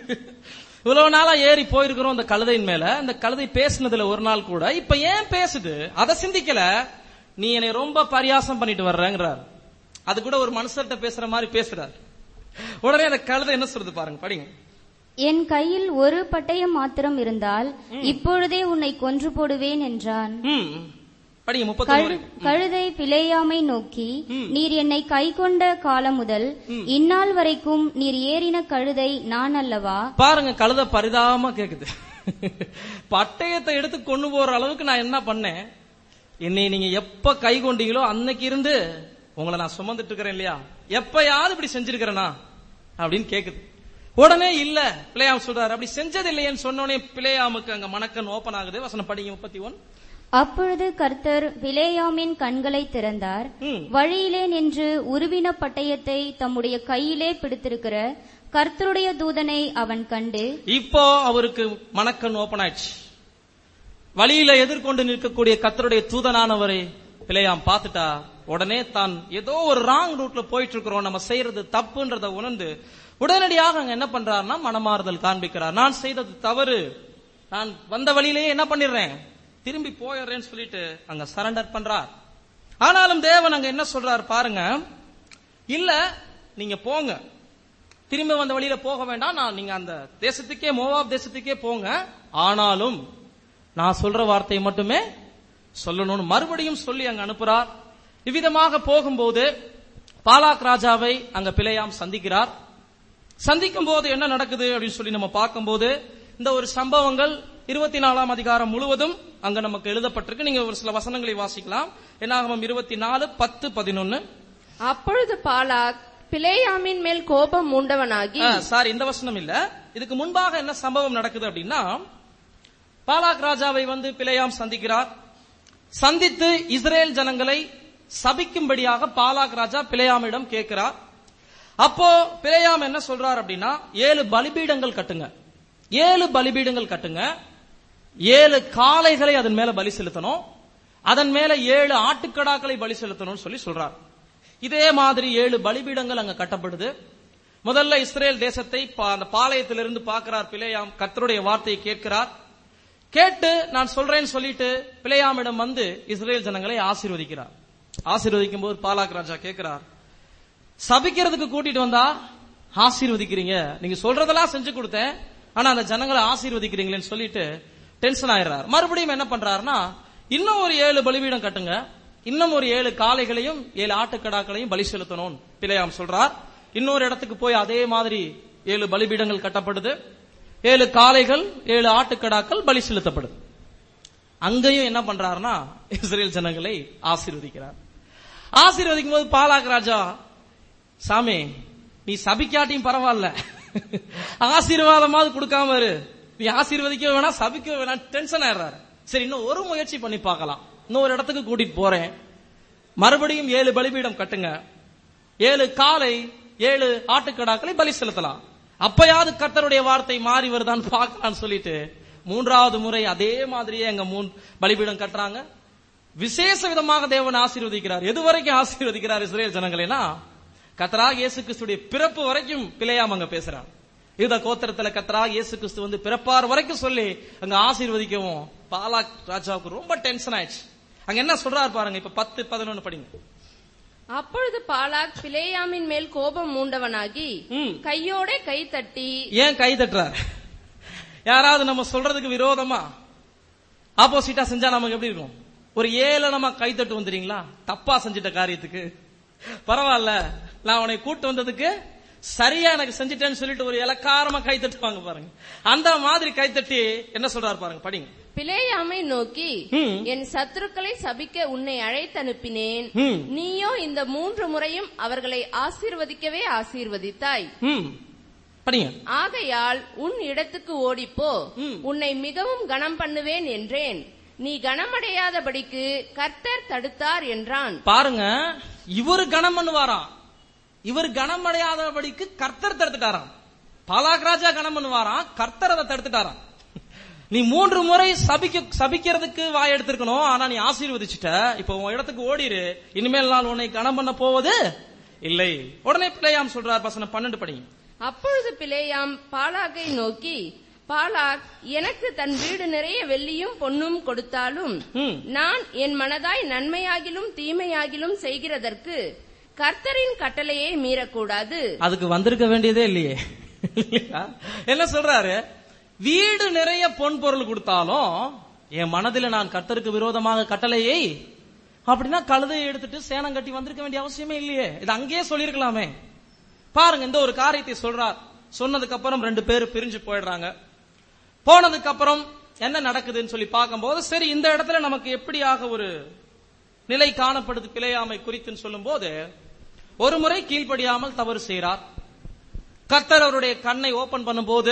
இவ்வளவு நாளா ஏறி போயிருக்கிறோம் அந்த கழுதையின் மேல அந்த கழுதை பேசுனதுல ஒரு நாள் கூட இப்ப ஏன் பேசுது அதை சிந்திக்கல நீ என்னை ரொம்ப பரியாசம் பண்ணிட்டு வர்றங்கிறார் அது கூட ஒரு மனுஷர்கிட்ட பேசுற மாதிரி பேசுறார் உடனே அந்த கழுதை என்ன சொல்றது பாருங்க படிங்க என் கையில் ஒரு பட்டயம் மாத்திரம் இருந்தால் இப்பொழுதே உன்னை கொன்று போடுவேன் என்றான் ம் படிங்க முப்பத்தி கழு- கழுதை பிலேயாமை நோக்கி நீர் என்னை கை கொண்ட காலம் முதல் இந்நாள் வரைக்கும் நீர் ஏறின கழுதை நான் அல்லவா பாருங்க கழுத பரிதாபமா கேக்குது பட்டயத்தை எடுத்து கொண்டு போற அளவுக்கு நான் என்ன பண்ணேன் என்னை நீங்க எப்ப கை கொண்டீங்களோ அன்னைக்கு இருந்து உங்களை நான் சுமந்துட்டு இருக்கிறேன் இல்லையா எப்பயாவது இப்படி செஞ்சிருக்கிறேனா அப்படின்னு கேக்குது உடனே இல்ல பிள்ளையாம் சொல்றாரு அப்படி செஞ்சது இல்லையேன்னு சொன்னோடனே பிள்ளையாமுக்கு அங்க மணக்கன் ஓபன் ஆகுது வசனம் படிங்க முப்பத்தி ஒன் அப்பொழுது கர்த்தர் பிலேயாமின் கண்களை திறந்தார் ம். வழியிலே நின்று உருவின பட்டயத்தை தம்முடைய கையிலே பிடித்திருக்கிற கர்த்தருடைய தூதனை அவன் கண்டு இப்போ அவருக்கு மணக்கண் ஓபன் ஆயிடுச்சு வழியில எதிர்கொண்டு நிற்கக்கூடிய கத்தருடைய தூதனானவரை பிள்ளையாம் பார்த்துட்டா உடனே தான் ஏதோ ஒரு ராங் ரூட்ல போயிட்டு இருக்கிறோம் நம்ம செய்யறது தப்புன்றத உணர்ந்து உடனடியாக அங்க என்ன பண்றாருன்னா மனமாறுதல் காண்பிக்கிறார் நான் செய்தது தவறு நான் வந்த வழியிலேயே என்ன பண்ணிடுறேன் திரும்பி போயிடுறேன்னு சொல்லிட்டு அங்க சரண்டர் பண்றார் ஆனாலும் தேவன் அங்க என்ன சொல்றார் பாருங்க இல்ல நீங்க போங்க திரும்ப வந்த வழியில போக வேண்டாம் நான் நீங்க அந்த தேசத்துக்கே மோவாப் தேசத்துக்கே போங்க ஆனாலும் நான் சொல்ற வார்த்தையை மட்டுமே சொல்லணும்னு மறுபடியும் சொல்லி அங்க அனுப்புறார் இவ்விதமாக போகும்போது பாலாக் ராஜாவை அங்க பிழையாம் சந்திக்கிறார் சந்திக்கும் போது என்ன நடக்குது அப்படின்னு சொல்லி நம்ம பார்க்கும்போது இந்த ஒரு சம்பவங்கள் இருபத்தி நாலாம் அதிகாரம் முழுவதும் அங்க நமக்கு எழுதப்பட்டிருக்கு நீங்க ஒரு சில வசனங்களை வாசிக்கலாம் என்னாகமம் இருபத்தி நாலு பத்து பதினொன்னு அப்பொழுது பாலாக் பிலேயாமின் மேல் கோபம் மூண்டவனாகி சாரி இந்த வசனம் இல்ல இதுக்கு முன்பாக என்ன சம்பவம் நடக்குது அப்படின்னா பாலாக் ராஜாவை வந்து பிழையாம் சந்திக்கிறார் சந்தித்து இஸ்ரேல் ஜனங்களை சபிக்கும்படியாக பாலாக் ராஜா பிழையாமிடம் கேட்கிறார் அப்போ பிழையாம் என்ன சொல்றார் அப்படின்னா ஏழு பலிபீடங்கள் கட்டுங்க ஏழு பலிபீடங்கள் கட்டுங்க ஏழு காளைகளை அதன் மேல பலி செலுத்தணும் அதன் மேல ஏழு ஆட்டுக்கடாக்களை பலி செலுத்தணும்னு சொல்லி சொல்றார் இதே மாதிரி ஏழு பலிபீடங்கள் அங்க கட்டப்படுது முதல்ல இஸ்ரேல் தேசத்தை பா- அந்த பாளையத்திலிருந்து பார்க்கிறார் பிழையாம் கர்த்தருடைய வார்த்தையை கேட்கிறார் கேட்டு நான் சொல்றேன்னு சொல்லிட்டு பிழையாமிடம் வந்து இஸ்ரேல் ஜனங்களை ஆசீர்வதிக்கிறார் ஆசீர்வதிக்கும் போது பாலாக் ராஜா கேட்கிறார் சபிக்கிறதுக்கு கூட்டிட்டு வந்தா ஆசீர்வதிக்கிறீங்க நீங்க சொல்றதெல்லாம் செஞ்சு கொடுத்தேன் ஆனா அந்த ஜனங்களை ஆசீர்வதிக்கிறீங்களேன்னு சொல்லிட்டு டென்ஷன் ஆயிடுறார் மறுபடியும் என்ன பண்றாருன்னா இன்னும் ஒரு ஏழு பலிபீடம் கட்டுங்க இன்னும் ஒரு ஏழு காளைகளையும் ஏழு ஆட்டுக்கடாக்களையும் பலி செலுத்தணும் பிழையாம் சொல்றார் இன்னொரு இடத்துக்கு போய் அதே மாதிரி ஏழு பலிபீடங்கள் கட்டப்படுது ஏழு காளைகள் ஏழு ஆட்டுக்கடாக்கள் பலி செலுத்தப்படுது அங்கேயும் என்ன பண்றாருன்னா இஸ்ரேல் ஜனங்களை ஆசீர்வதிக்கிறார் ஆசீர்வதிக்கும் போது பாலாக் ராஜா சாமி நீ சபிக்காட்டியும் பரவாயில்ல ஆசீர்வாதமாவது கொடுக்காம இரு நீ ஆசீர்வதிக்க வேணாம் சபிக்க வேணாம் டென்ஷன் ஆயிடுறாரு சரி இன்னும் ஒரு முயற்சி பண்ணி பார்க்கலாம் இன்னொரு இடத்துக்கு கூட்டிட்டு போறேன் மறுபடியும் ஏழு பலிபீடம் கட்டுங்க ஏழு காலை ஏழு ஆட்டுக்கடாக்களை பலி செலுத்தலாம் அப்பயாவது கர்த்தருடைய வார்த்தை மாறி வருதான்னு பார்க்கலாம்னு சொல்லிட்டு மூன்றாவது முறை அதே மாதிரியே அங்க மூன் பலிபீடம் கட்டுறாங்க விசேஷ விதமாக தேவன் ஆசீர்வதிக்கிறார் எது வரைக்கும் ஆசீர்வதிக்கிறார் இஸ்ரேல் ஜனங்களேனா கத்தராக இயேசு கிறிஸ்துடைய பிறப்பு வரைக்கும் பிழையாம அங்க பேசுறார் யூத கோத்திரத்துல கத்தராக இயேசு கிறிஸ்து வந்து பிறப்பார் வரைக்கும் சொல்லி அங்க ஆசீர்வதிக்கவும் பாலாக் ராஜாவுக்கு ரொம்ப டென்ஷன் ஆயிடுச்சு அங்க என்ன சொல்றாரு பாருங்க இப்ப பத்து பதினொன்னு படிங்க அப்பொழுது பாலாக் பிலேயாமின் மேல் கோபம் மூண்டவனாகி ம். கையோட கை தட்டி ஏன் கை தட்டுறார் யாராவது நம்ம சொல்றதுக்கு விரோதமா ஆப்போசிட்டா செஞ்சா நமக்கு எப்படி இருக்கும் ஒரு ஏளனமா கை தட்டு வந்துறீங்களா தப்பா செஞ்சிட்ட காரியத்துக்கு பரவாயில்ல நான் உன்னை கூட்டு வந்ததுக்கு சரியா எனக்கு செஞ்சிட்டேன்னு சொல்லிட்டு ஒரு இலக்காரமா கை தட்டுவாங்க பாருங்க அந்த மாதிரி கை தட்டி என்ன சொல்றாரு பாருங்க படிங்க பிலேயாமை நோக்கி ம். என் சத்துருக்களை சபிக்க உன்னை அழைத்தனுப்பினேன் ம். நீயோ இந்த மூன்று முறையும் அவர்களை ஆசீர்வதிக்கவே ஆசீர்வதித்தாய் ம் படிங்க ஆகையால் உன் இடத்துக்கு ஓடிப்போ ம். உன்னை மிகவும் கனம் பண்ணுவேன் என்றேன் நீ கனமடையாதபடிக்கு கர்த்தர் தடுத்தார் என்றான் பாருங்க இவர் கனம் பண்ணுவாராம் இவர் கனம் அடையாதபடிக்கு கர்த்தர் தடுத்துட்டாராம் பாலாக் ராஜா கனம் பண்ணுவாராம் கர்த்தர் அதை தடுத்துட்டாராம் நீ மூன்று முறை சபிக்க சபிக்கிறதுக்கு வாய் எடுத்திருக்கணும் ஆனா நீ ஆசீர்வதிச்சுட்ட இப்ப உன் இடத்துக்கு ஓடிரு இனிமேல் நான் உன்னை கனம் பண்ண போவது இல்லை உடனே பிள்ளையாம் சொல்றார் பசங்க பன்னெண்டு படிங்க அப்பொழுது பிலேயாம் பாலாகை நோக்கி பாலாக் எனக்கு தன் வீடு நிறைய வெள்ளியும் பொன்னும் கொடுத்தாலும் ம். நான் என் மனதாய் நன்மையாகிலும் தீமையாகிலும் செய்கிறதற்கு கர்த்தரின் கட்டளையை மீறக்கூடாது அதுக்கு வந்திருக்க வேண்டியதே இல்லையே இல்லையா? என்ன சொல்றாரு வீடு நிறைய பொன் பொருள் கொடுத்தாலும் என் மனதில நான் கர்த்தருக்கு விரோதமாக கட்டளையை அப்படின்னா கழுதையை எடுத்துட்டு சேனம் கட்டி வந்திருக்க வேண்டிய அவசியமே இல்லையே இது அங்கேயே சொல்லியிருக்கலாமே பாருங்க இந்த ஒரு காரியத்தை சொல்றார் சொன்னதுக்கு அப்புறம் ரெண்டு பேர் பிரிஞ்சு போயிடுறாங்க போனதுக்கு அப்புறம் என்ன நடக்குதுன்னு சொல்லி பார்க்கும்போது சரி இந்த இடத்துல நமக்கு எப்படியாக ஒரு நிலை காணப்படுது பிழையாமை குறித்துன்னு சொல்லும்போது ஒரு முறை கீழ்ப்படியாமல் தவறு செய்கிறார் கர்த்தர் அவருடைய கண்ணை ஓபன் பண்ணும்போது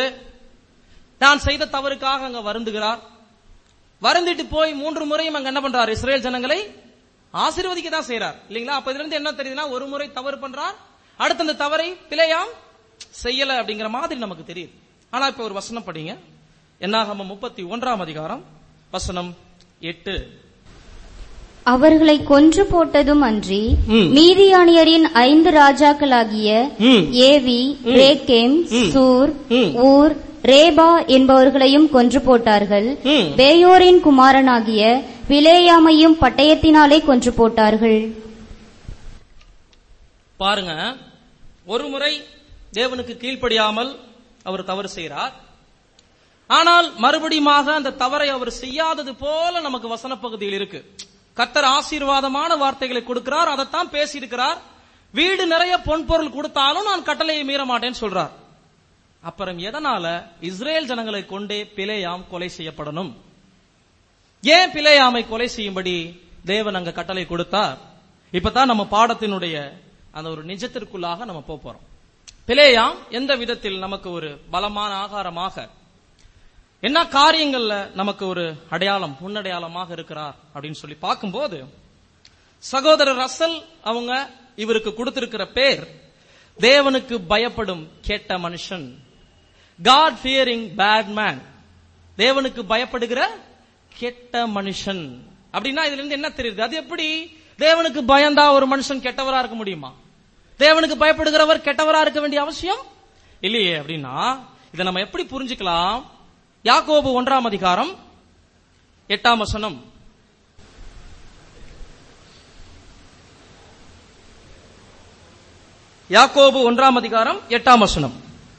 தான் செய்த தவறுக்காக அங்க வருந்துகிறார் வருந்திட்டு போய் மூன்று முறையும் அங்க என்ன பண்றார் இஸ்ரேல் ஜனங்களை ஆசீர்வதிக்க தான் செய்றார் இல்லைங்களா அப்ப இதுல இருந்து என்ன தெரியுதுன்னா ஒரு முறை தவறு பண்றார் அடுத்த அந்த தவறை பிழையாம் செய்யல அப்படிங்கிற மாதிரி நமக்கு தெரியுது ஆனா இப்ப ஒரு வசனம் படிங்க என்னாகம முப்பத்தி ஒன்றாம் அதிகாரம் வசனம் எட்டு அவர்களை கொன்று போட்டதும் அன்றி ம். மீதியானியரின் ஐந்து ராஜாக்களாகிய ம். ஏவி ரேக்கேம் சூர் ம். ஊர் ரேபா என்பவர்களையும் கொன்று போட்டார்கள் ம். பேயோரின் குமாரனாகிய விலேயாமையும் பட்டயத்தினாலே கொன்று போட்டார்கள் பாருங்க ஒரு முறை தேவனுக்கு கீழ்ப்படியாமல் அவர் தவறு செய்கிறார் ஆனால் மறுபடியுமாக அந்த தவறை அவர் செய்யாதது போல நமக்கு வசன பகுதியில் இருக்கு கத்தர் ஆசீர்வாதமான வார்த்தைகளை கொடுக்கிறார் அதைத்தான் பேசியிருக்கிறார் வீடு நிறைய பொன் பொருள் கொடுத்தாலும் நான் கட்டளையை மீற மாட்டேன்னு சொல்றார் அப்புறம் எதனால இஸ்ரேல் ஜனங்களை கொண்டே பிலேயாம் கொலை செய்யப்படணும் ஏன் பிலேயாமை கொலை செய்யும்படி தேவன் அங்க கட்டளை கொடுத்தார் இப்பதான் நம்ம பாடத்தினுடைய அந்த ஒரு நிஜத்திற்குள்ளாக நம்ம போப் போறோம் பிலேயாம் எந்த விதத்தில் நமக்கு ஒரு பலமான ஆகாரமாக என்ன காரியங்கள்ல நமக்கு ஒரு அடையாளம் முன்னடையாளமாக இருக்கிறார் அப்படின்னு சொல்லி பார்க்கும்போது சகோதரர் ரசல் அவங்க இவருக்கு கொடுத்திருக்கிற பேர் தேவனுக்கு பயப்படும் கேட்ட மனுஷன் காட் ஃபியரிங் பேட் மேன் தேவனுக்கு பயப்படுகிற கெட்ட மனுஷன் அப்படின்னா இதுல இருந்து என்ன தெரியுது அது எப்படி தேவனுக்கு பயந்தா ஒரு மனுஷன் கெட்டவரா இருக்க முடியுமா தேவனுக்கு பயப்படுகிறவர் கெட்டவரா இருக்க வேண்டிய அவசியம் இல்லையே அப்படின்னா இதை நம்ம எப்படி புரிஞ்சுக்கலாம் யாக்கோபு ஒன்றாம் அதிகாரம் எட்டாம் வசனம் யாக்கோபு ஒன்றாம் அதிகாரம் எட்டாம் வசனம்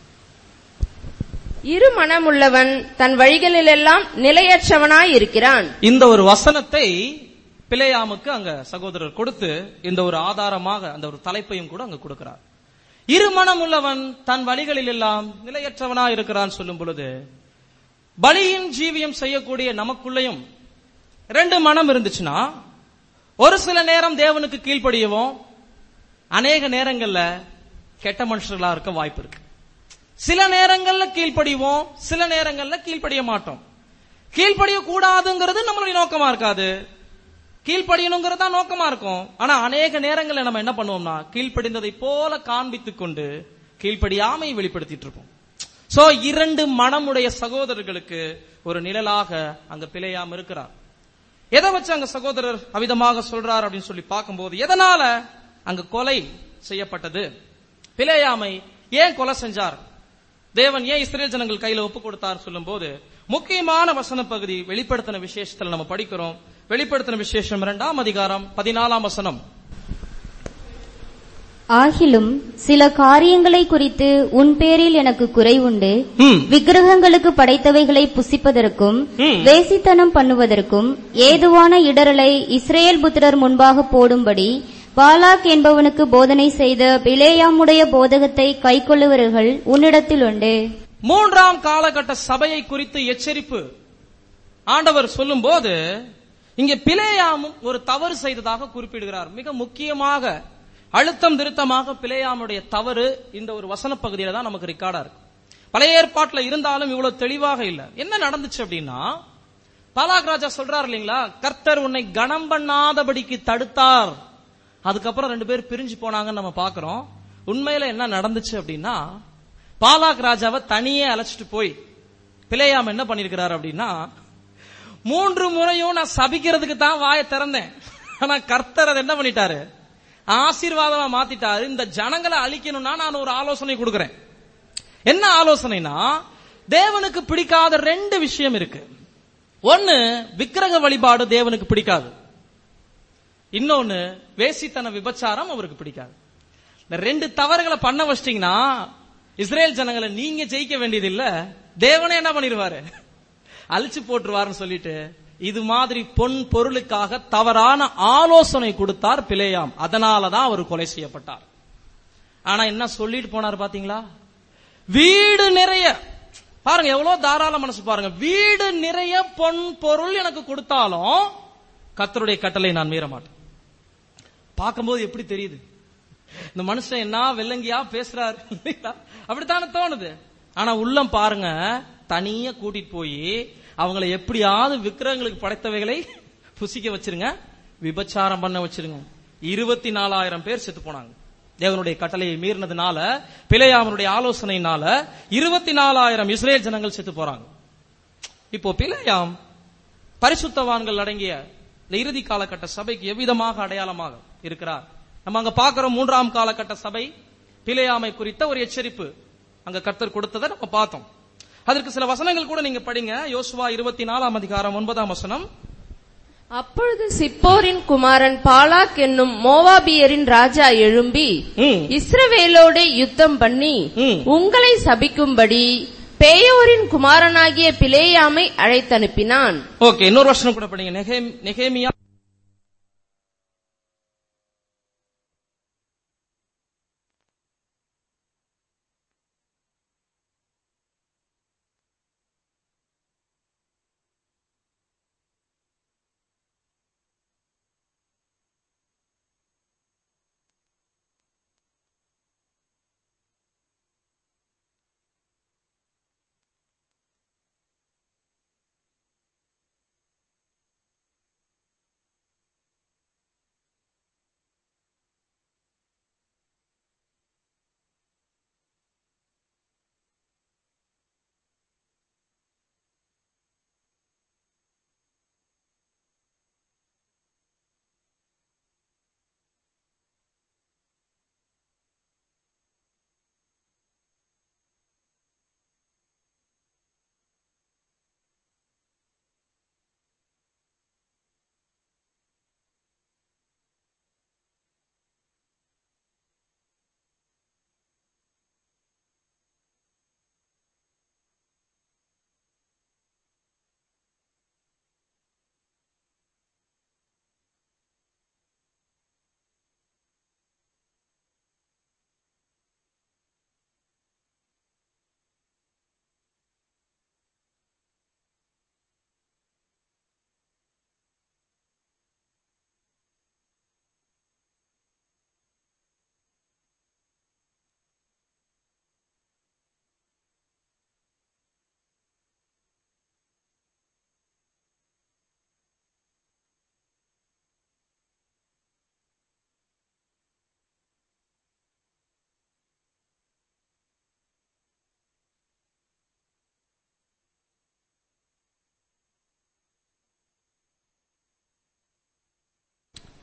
இரு மனமுள்ளவன் தன் வழிகளிலெல்லாம் நிலையற்றவனாய் இருக்கிறான் இந்த ஒரு வசனத்தை பிலேயாமுக்கு அங்க சகோதரர் கொடுத்து இந்த ஒரு ஆதாரமாக அந்த ஒரு தலைப்பையும் கூட அங்க கொடுக்கிறார் இருமனம் உள்ளவன் தன் வழிகளில் எல்லாம் நிலையற்றவனா இருக்கிறான் சொல்லும் பொழுது பலியின் ஜீவியம் செய்யக்கூடிய நமக்குள்ளேயும் ரெண்டு மனம் இருந்துச்சுன்னா ஒரு சில நேரம் தேவனுக்கு கீழ்ப்படியவும் அநேக நேரங்கள்ல கெட்ட மனுஷர்களா இருக்க வாய்ப்பு இருக்கு சில நேரங்கள்ல கீழ்ப்படிவோம் சில நேரங்கள்ல கீழ்ப்படிய மாட்டோம் கீழ்ப்படிய கூடாதுங்கிறது நம்மளுடைய நோக்கமா இருக்காது கீழ்ப்படியணுங்கிறது தான் நோக்கமா இருக்கும் ஆனா அநேக நேரங்கள்ல நம்ம என்ன பண்ணுவோம்னா கீழ்ப்படிந்ததை போல காண்பித்துக் கொண்டு கீழ்ப்படியாமை வெளிப்படுத்திட்டு இருப்போம் சோ இரண்டு மனமுடைய சகோதரர்களுக்கு ஒரு நிழலாக அங்க பிழையாம இருக்கிறார் எதை வச்சு அங்க சகோதரர் அவிதமாக சொல்றார் அப்படின்னு சொல்லி பார்க்கும்போது எதனால அங்க கொலை செய்யப்பட்டது பிழையாமை ஏன் கொலை செஞ்சார் தேவன் ஏன் இஸ்ரேல் ஜனங்கள் கையில ஒப்பு கொடுத்தார் சொல்லும்போது முக்கியமான வசன பகுதி வெளிப்படுத்தின விசேஷத்துல நம்ம படிக்கிறோம் வெளிப்படுத்தின விசேஷம் இரண்டாம் அதிகாரம் பதினாலாம் வசனம் ஆகிலும் சில காரியங்களை குறித்து உன் பேரில் எனக்கு குறைவுண்டு ம். விக்கிரகங்களுக்கு படைத்தவைகளை புசிப்பதற்கும் ம். வேசித்தனம் பண்ணுவதற்கும் ஏதுவான இடரலை இஸ்ரேல் புத்திரர் முன்பாக போடும்படி பாலாக் என்பவனுக்கு போதனை செய்த பிலேயாமுடைய போதகத்தை கைக்கொள்ளுவர்கள் உன்னிடத்தில் உண்டு மூன்றாம் காலகட்ட சபையை குறித்து எச்சரிப்பு ஆண்டவர் சொல்லும்போது இங்கே பிலேயாமும் ஒரு தவறு செய்ததாக குறிப்பிடுகிறார் மிக முக்கியமாக அழுத்தம் திருத்தமாக பிலேயாமுடைய தவறு இந்த ஒரு வசன பகுதியில தான் நமக்கு ரெக்கார்டா இருக்கு பழைய ஏற்பாட்டுல இருந்தாலும் இவ்வளவு தெளிவாக இல்ல என்ன நடந்துச்சு அப்படின்னா பாலாக் ராஜா சொல்றார் இல்லைங்களா கர்த்தர் உன்னை கனம் பண்ணாதபடிக்கு தடுத்தார் அதுக்கப்புறம் ரெண்டு பேர் பிரிஞ்சு போனாங்கன்னு நம்ம பாக்குறோம் உண்மையில என்ன நடந்துச்சு அப்படின்னா பாலாக் ராஜாவை தனியே அழைச்சிட்டு போய் பிழையாம என்ன பண்ணிருக்கிறார் அப்படின்னா மூன்று முறையும் நான் சபிக்கிறதுக்கு தான் வாயை திறந்தேன் ஆனா கர்த்தர் அதை என்ன பண்ணிட்டாரு ஆசீர்வாதமா மாத்திட்டாரு இந்த ஜனங்களை அழிக்கணும்னா நான் ஒரு ஆலோசனை கொடுக்கிறேன் என்ன ஆலோசனைனா தேவனுக்கு பிடிக்காத ரெண்டு விஷயம் இருக்கு ஒன்னு விக்கிரக வழிபாடு தேவனுக்கு பிடிக்காது இன்னொன்னு வேசித்தன விபச்சாரம் அவருக்கு பிடிக்காது இந்த ரெண்டு தவறுகளை பண்ண வச்சிட்டீங்கன்னா இஸ்ரேல் ஜனங்களை நீங்க ஜெயிக்க வேண்டியது இல்ல தேவனே என்ன பண்ணிடுவாரு அழிச்சு போட்டுருவாருன்னு சொல்லிட்டு இது மாதிரி பொன் பொருளுக்காக தவறான ஆலோசனை கொடுத்தார் பிளேயாம் அதனாலதான் அவர் கொலை செய்யப்பட்டார் ஆனா என்ன சொல்லிட்டு போனார் பாத்தீங்களா வீடு நிறைய பாருங்க எவ்வளவு தாராள மனசு பாருங்க வீடு நிறைய பொன் பொருள் எனக்கு கொடுத்தாலும் கர்த்தருடைய கட்டளை நான் மீற மாட்டேன் பார்க்கும்போது எப்படி தெரியுது இந்த மனுஷன் என்ன வெள்ளங்கியா பேசுறாரு இல்லையா? அப்படித்தானே தோணுது ஆனா உள்ளம் பாருங்க தனியா கூட்டிட்டு போய் அவங்கள எப்படியாவது விக்கிரகங்களுக்கு படைத்தவைகளை புசிக்க வச்சிருங்க விபச்சாரம் பண்ண வச்சிருங்க இருபத்தி நாலாயிரம் பேர் செத்து போனாங்க தேவனுடைய கட்டளையை மீறினதுனால பிழையாமனுடைய ஆலோசனையினால இருபத்தி நாலாயிரம் இஸ்ரேல் ஜனங்கள் செத்து போறாங்க இப்போ பிழையாம் பரிசுத்தவான்கள் அடங்கிய இந்த இறுதி காலகட்ட சபைக்கு எவ்விதமாக அடையாளமாக இருக்கிறார் நம்ம அங்க பார்க்கிறோம் மூன்றாம் காலகட்ட சபை பிழையாமை குறித்த ஒரு எச்சரிப்பு அங்க கர்த்தர் கொடுத்ததை நம்ம பார்த்தோம் அதற்கு சில வசனங்கள் கூட நீங்க படிங்க யோசுவா இருபத்தி நாலாம் அதிகாரம் ஒன்பதாம் வசனம் அப்பொழுது சிப்போரின் குமாரன் பாலாக் என்னும் மோவாபியரின் ராஜா எழும்பி ம். இஸ்ரவேலோடு யுத்தம் பண்ணி ம். உங்களை சபிக்கும்படி பேயோரின் குமாரனாகிய பிலேயாமை அழைத்தனுப்பினான் ஓகே இன்னொரு வசனம் கூட படிங்க நெகேம்- நெகேமியா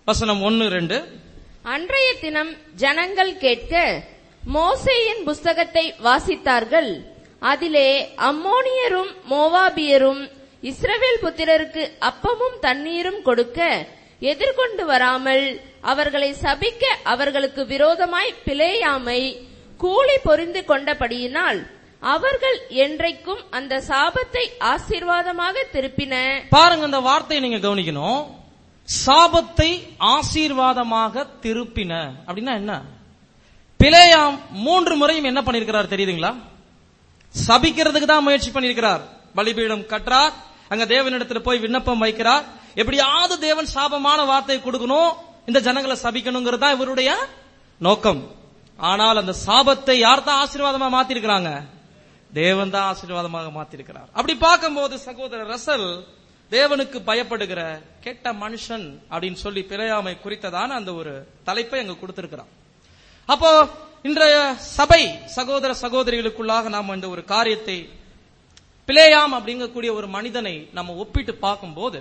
வசனம் ஒன்னு ரெண்டு அன்றைய தினம் ஜனங்கள் கேட்க மோசேயின் புஸ்தகத்தை வாசித்தார்கள் அதிலே அம்மோனியரும் மோவாபியரும் இஸ்ரவேல் புத்திரருக்கு அப்பமும் தண்ணீரும் கொடுக்க எதிர்கொண்டு வராமல் அவர்களை சபிக்க அவர்களுக்கு விரோதமாய் பிளேயாமை கூலி பொறிந்து கொண்டபடியினால் அவர்கள் என்றைக்கும் அந்த சாபத்தை ஆசீர்வாதமாக திருப்பின பாருங்க இந்த வார்த்தையை நீங்க கவனிக்கணும் சாபத்தை ஆசீர்வாதமாக திருப்பின அப்படின்னா என்ன பிளேயாம் மூன்று முறையும் என்ன பண்ணிருக்கிறார் தெரியுதுங்களா சபிக்கிறதுக்கு தான் முயற்சி பண்ணிருக்கிறார் பலிபீடம் கட்டுறார் அங்க தேவனிடத்துல போய் விண்ணப்பம் வைக்கிறார் எப்படியாவது தேவன் சாபமான வார்த்தையை கொடுக்கணும் இந்த ஜனங்களை சபிக்கணுங்கிறது தான் இவருடைய நோக்கம் ஆனால் அந்த சாபத்தை யார் தான் ஆசீர்வாதமா மாத்திருக்கிறாங்க தேவன் தான் ஆசீர்வாதமாக மாத்திருக்கிறார் அப்படி பார்க்கும்போது சகோதரர் ரசல் தேவனுக்கு பயப்படுகிற கெட்ட மனுஷன் அப்படின்னு சொல்லி பிழையாமை குறித்ததான அந்த ஒரு தலைப்பை அங்க கொடுத்திருக்கிறார் அப்போ இன்றைய சபை சகோதர சகோதரிகளுக்குள்ளாக நாம் இந்த ஒரு காரியத்தை பிளேயாம் அப்படிங்கக்கூடிய ஒரு மனிதனை நம்ம ஒப்பிட்டு பார்க்கும்போது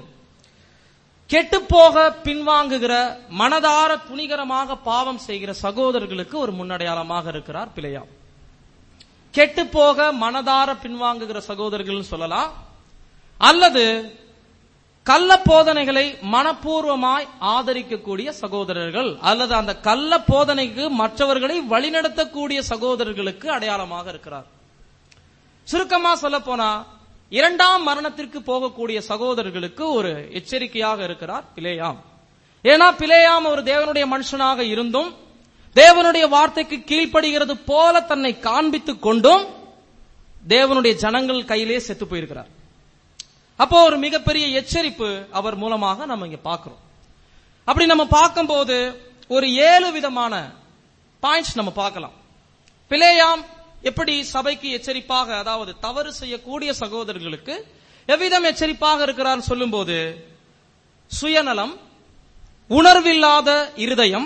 கெட்டுப்போக பின்வாங்குகிற மனதார துணிகரமாக பாவம் செய்கிற சகோதரர்களுக்கு ஒரு முன்னடையாளமாக இருக்கிறார் பிளேயாம் கெட்டுப்போக மனதார பின்வாங்குகிற சகோதரர்கள் சொல்லலாம் அல்லது கள்ள போதனைகளை மனப்பூர்வமாய் ஆதரிக்கக்கூடிய சகோதரர்கள் அல்லது அந்த கள்ள போதனைக்கு மற்றவர்களை வழிநடத்தக்கூடிய சகோதரர்களுக்கு அடையாளமாக இருக்கிறார் சுருக்கமா சொல்ல போனா இரண்டாம் மரணத்திற்கு போகக்கூடிய சகோதரர்களுக்கு ஒரு எச்சரிக்கையாக இருக்கிறார் பிளேயாம் ஏன்னா பிளேயாம் ஒரு தேவனுடைய மனுஷனாக இருந்தும் தேவனுடைய வார்த்தைக்கு கீழ்ப்படுகிறது போல தன்னை காண்பித்துக் கொண்டும் தேவனுடைய ஜனங்கள் கையிலே செத்து போயிருக்கிறார் அப்போ ஒரு மிகப்பெரிய எச்சரிப்பு அவர் மூலமாக நம்ம இங்க பார்க்கிறோம் அப்படி நம்ம பார்க்கும்போது ஒரு ஏழு விதமான பாயிண்ட்ஸ் நம்ம பார்க்கலாம் பிளேயாம் எப்படி சபைக்கு எச்சரிப்பாக அதாவது தவறு செய்யக்கூடிய சகோதரர்களுக்கு எவ்விதம் எச்சரிப்பாக இருக்கிறார் சொல்லும்போது சுயநலம் உணர்வில்லாத இருதயம்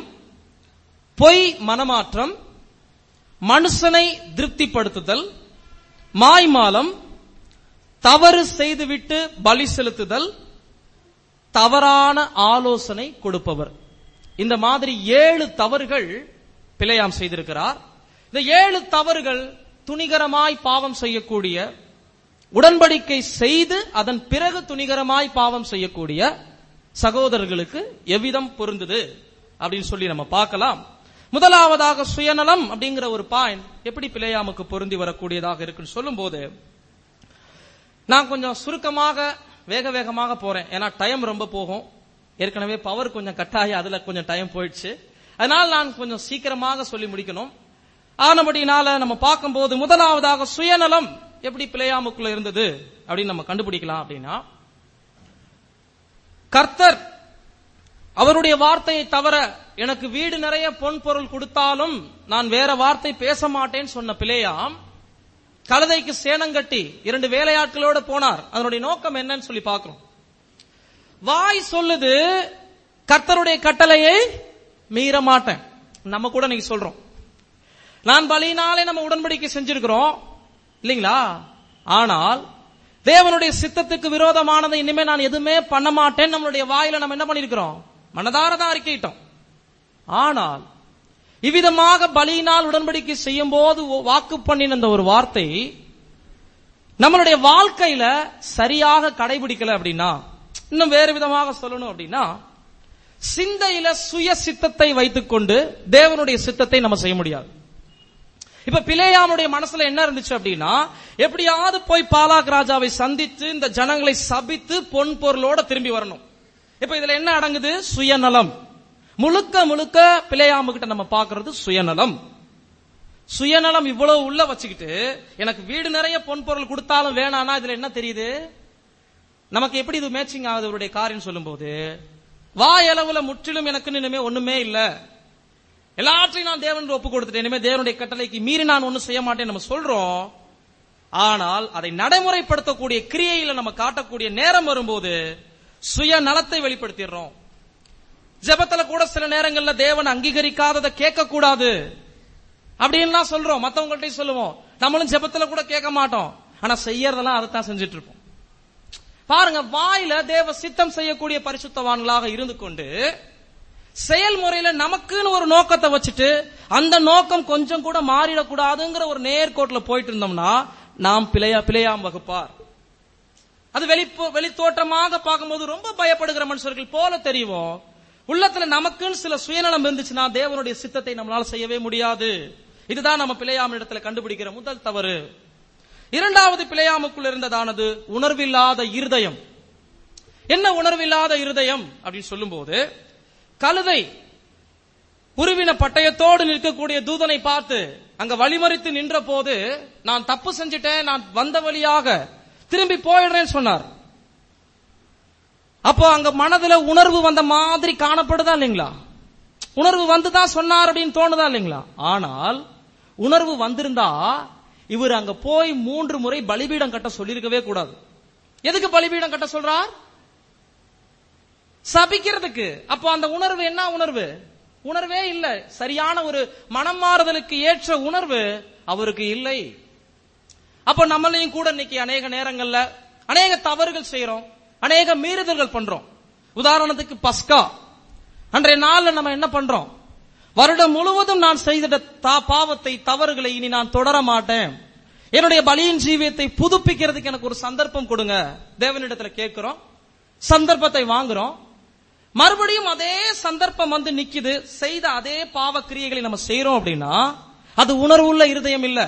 பொய் மனமாற்றம் மனுஷனை திருப்திப்படுத்துதல் மாய்மாலம் தவறு செய்துவிட்டு பலி செலுத்துதல் தவறான ஆலோசனை கொடுப்பவர் இந்த மாதிரி ஏழு தவறுகள் பிழையாம் செய்திருக்கிறார் இந்த ஏழு தவறுகள் துணிகரமாய் பாவம் செய்யக்கூடிய உடன்படிக்கை செய்து அதன் பிறகு துணிகரமாய் பாவம் செய்யக்கூடிய சகோதரர்களுக்கு எவ்விதம் பொருந்தது அப்படின்னு சொல்லி நம்ம பார்க்கலாம் முதலாவதாக சுயநலம் அப்படிங்கிற ஒரு பாயிண்ட் எப்படி பிழையாமுக்கு பொருந்தி வரக்கூடியதாக இருக்குன்னு சொல்லும்போது நான் கொஞ்சம் சுருக்கமாக வேக வேகமாக போறேன் ஏன்னா டைம் ரொம்ப போகும் ஏற்கனவே பவர் கொஞ்சம் கட் ஆகி அதுல கொஞ்சம் டைம் போயிடுச்சு அதனால நான் கொஞ்சம் சீக்கிரமாக சொல்லி முடிக்கணும் ஆனபடினால நம்ம பார்க்கும்போது முதலாவதாக சுயநலம் எப்படி பிழையாமுக்குள்ள இருந்தது அப்படின்னு நம்ம கண்டுபிடிக்கலாம் அப்படின்னா கர்த்தர் அவருடைய வார்த்தையை தவிர எனக்கு வீடு நிறைய பொன் பொருள் கொடுத்தாலும் நான் வேற வார்த்தை பேச மாட்டேன்னு சொன்ன பிளேயாம் கழுதைக்கு சேனம் கட்டி இரண்டு வேலையாட்களோட போனார் அதனுடைய நோக்கம் என்னன்னு சொல்லி பார்க்கிறோம் வாய் சொல்லுது கர்த்தருடைய கட்டளையை மீற மாட்டேன் நம்ம கூட நீங்க சொல்றோம் நான் பலியினாலே நம்ம உடன்படிக்கை செஞ்சிருக்கிறோம் இல்லைங்களா ஆனால் தேவனுடைய சித்தத்துக்கு விரோதமானதை இனிமே நான் எதுவுமே பண்ண மாட்டேன் நம்மளுடைய வாயில நம்ம என்ன பண்ணிருக்கிறோம் மனதாரதான் அறிக்கையிட்டோம் ஆனால் இவ்விதமாக பலியினால் உடன்படிக்கை செய்யும் போது வாக்கு பண்ணின அந்த ஒரு வார்த்தை நம்மளுடைய வாழ்க்கையில சரியாக கடைபிடிக்கல அப்படின்னா இன்னும் வேறு விதமாக சொல்லணும் அப்படின்னா சிந்தையில சுய சித்தத்தை வைத்துக்கொண்டு தேவனுடைய சித்தத்தை நம்ம செய்ய முடியாது இப்ப பிளேயாமுடைய மனசுல என்ன இருந்துச்சு அப்படின்னா எப்படியாவது போய் பாலாக் ராஜாவை சந்தித்து இந்த ஜனங்களை சபித்து பொன் பொருளோட திரும்பி வரணும் இப்ப இதுல என்ன அடங்குது சுயநலம் முழுக்க முழுக்க பிள்ளையாம கிட்ட நம்ம பாக்குறது சுயநலம் சுயநலம் இவ்வளவு உள்ள வச்சுக்கிட்டு எனக்கு வீடு நிறைய பொன் பொருள் கொடுத்தாலும் வேணானா இதுல என்ன தெரியுது நமக்கு எப்படி இது மேட்சிங் ஆகுது இவருடைய காரியம் சொல்லும்போது வாயளவுல முற்றிலும் எனக்கு இனிமே ஒண்ணுமே இல்ல எல்லாற்றையும் நான் தேவன் ஒப்பு கொடுத்துட்டேன் இனிமே தேவனுடைய கட்டளைக்கு மீறி நான் ஒண்ணும் செய்ய மாட்டேன் நம்ம சொல்றோம் ஆனால் அதை நடைமுறைப்படுத்தக்கூடிய கிரியையில நம்ம காட்டக்கூடிய நேரம் வரும்போது சுய நலத்தை வெளிப்படுத்திடுறோம் ஜெபத்துல கூட சில நேரங்கள்ல தேவன் அங்கீகரிக்காததை கேட்க கூடாது அப்படின்லாம் சொல்றோம் மத்தவங்கள்ட்டையும் சொல்லுவோம் நம்மளும் ஜெபத்துல கூட கேட்க மாட்டோம் ஆனா செய்யறதெல்லாம் அதைத்தான் செஞ்சுட்டு இருப்போம் பாருங்க வாயில தேவ சித்தம் செய்யக்கூடிய பரிசுத்தவான்களாக இருந்து கொண்டு செயல்முறையில நமக்குன்னு ஒரு நோக்கத்தை வச்சுட்டு அந்த நோக்கம் கொஞ்சம் கூட மாறிடக்கூடாதுங்கிற ஒரு நேர்கோட்டில் போயிட்டு இருந்தோம்னா நாம் பிழையா பிழையாம் வகுப்பார் அது வெளி வெளி தோற்றமாக பார்க்கும்போது ரொம்ப பயப்படுகிற மனுஷர்கள் போல தெரியும் உள்ளத்துல நமக்குன்னு சில சுயநலம் இருந்துச்சுன்னா தேவனுடைய சித்தத்தை நம்மளால செய்யவே முடியாது இதுதான் நம்ம பிழையாம இடத்துல கண்டுபிடிக்கிற முதல் தவறு இரண்டாவது பிழையாமுக்குள் இருந்ததானது உணர்வில்லாத இருதயம் என்ன உணர்வில்லாத இருதயம் அப்படின்னு சொல்லும்போது கழுதை உருவின பட்டயத்தோடு நிற்கக்கூடிய தூதனை பார்த்து அங்க வழிமறித்து நின்ற போது நான் தப்பு செஞ்சுட்டேன் நான் வந்த வழியாக திரும்பி போயிடுறேன்னு சொன்னார் அப்போ அங்க மனதுல உணர்வு வந்த மாதிரி காணப்படுதா இல்லைங்களா உணர்வு வந்துதான் சொன்னார் அப்படின்னு தோணுதா இல்லைங்களா ஆனால் உணர்வு வந்திருந்தா இவர் அங்க போய் மூன்று முறை பலிபீடம் கட்ட சொல்லியிருக்கவே கூடாது எதுக்கு பலிபீடம் கட்ட சொல்றார் சபிக்கிறதுக்கு அப்போ அந்த உணர்வு என்ன உணர்வு உணர்வே இல்ல சரியான ஒரு மனம் மாறுதலுக்கு ஏற்ற உணர்வு அவருக்கு இல்லை அப்ப நம்மளையும் கூட இன்னைக்கு அநேக நேரங்கள்ல அநேக தவறுகள் செய்யறோம் அநேக மீறுதல்கள் பண்றோம் உதாரணத்துக்கு பஸ்கா அன்றைய நாள்ல நம்ம என்ன பண்றோம் வருடம் முழுவதும் நான் செய்த தா- பாவத்தை தவறுகளை இனி நான் தொடர மாட்டேன் என்னுடைய பலியின் ஜீவியத்தை புதுப்பிக்கிறதுக்கு எனக்கு ஒரு சந்தர்ப்பம் கொடுங்க தேவனிடத்துல கேட்கிறோம் சந்தர்ப்பத்தை வாங்குறோம் மறுபடியும் அதே சந்தர்ப்பம் வந்து நிக்குது செய்த அதே பாவ கிரியைகளை நம்ம செய்யறோம் அப்படின்னா அது உணர்வுள்ள இருதயம் இல்ல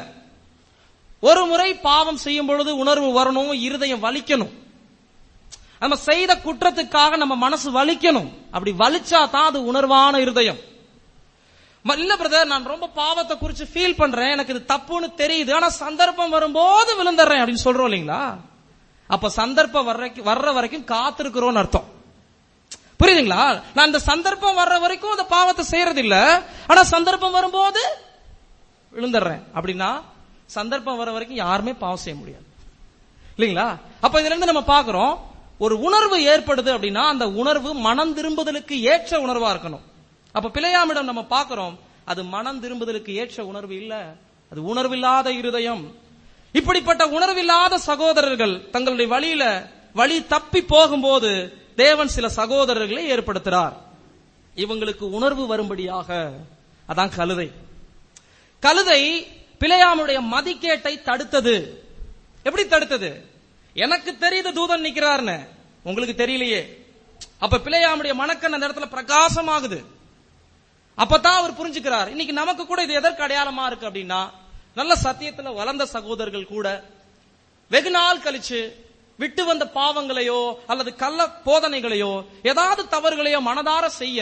ஒரு முறை பாவம் செய்யும் பொழுது உணர்வு வரணும் இருதயம் வலிக்கணும் நம்ம செய்த குற்றத்துக்காக நம்ம மனசு வலிக்கணும் அப்படி வலிச்சா தான் அது உணர்வான இருதயம் ம- இல்ல பிரதர் நான் ரொம்ப பாவத்தை குறிச்சு ஃபீல் பண்றேன் எனக்கு இது தப்புன்னு தெரியுது ஆனா சந்தர்ப்பம் வரும்போது விழுந்துடுறேன் அப்படின்னு சொல்றோம் இல்லைங்களா அப்ப சந்தர்ப்பம் வர்ற வர்ற வரைக்கும் காத்திருக்கிறோம்னு அர்த்தம் புரியுதுங்களா நான் இந்த சந்தர்ப்பம் வர்ற வரைக்கும் அந்த பாவத்தை செய்யறது இல்ல ஆனா சந்தர்ப்பம் வரும்போது விழுந்துடுறேன் அப்படின்னா சந்தர்ப்பம் வர வரைக்கும் யாருமே பாவம் செய்ய முடியாது இல்லைங்களா அப்ப இதுல இருந்து நம்ம பாக்குறோம் ஒரு உணர்வு ஏற்படுது அப்படின்னா அந்த உணர்வு மனம் திரும்புதலுக்கு ஏற்ற உணர்வா இருக்கணும் அப்ப பிழையாமிடம் நம்ம பாக்குறோம் அது மனம் திரும்புதலுக்கு ஏற்ற உணர்வு இல்ல அது உணர்வில்லாத இருதயம் இப்படிப்பட்ட உணர்வில்லாத சகோதரர்கள் தங்களுடைய வழியில வழி தப்பி போகும்போது தேவன் சில சகோதரர்களை ஏற்படுத்துறார் இவங்களுக்கு உணர்வு வரும்படியாக அதான் கழுதை கழுதை பிழையாமுடைய மதிக்கேட்டை தடுத்தது எப்படி தடுத்தது எனக்கு தெரியுது தூதன் நிக்கிறாருன்னு உங்களுக்கு தெரியலையே அப்ப பிழையாமுடைய மனக்கண் அந்த இடத்துல பிரகாசமாகுது அப்பதான் அவர் புரிஞ்சுக்கிறார் இன்னைக்கு நமக்கு கூட இது எதற்கு அடையாளமா இருக்கு அப்படின்னா நல்ல சத்தியத்துல வளர்ந்த சகோதரர்கள் கூட வெகு நாள் கழிச்சு விட்டு வந்த பாவங்களையோ அல்லது கள்ள போதனைகளையோ ஏதாவது தவறுகளையோ மனதார செய்ய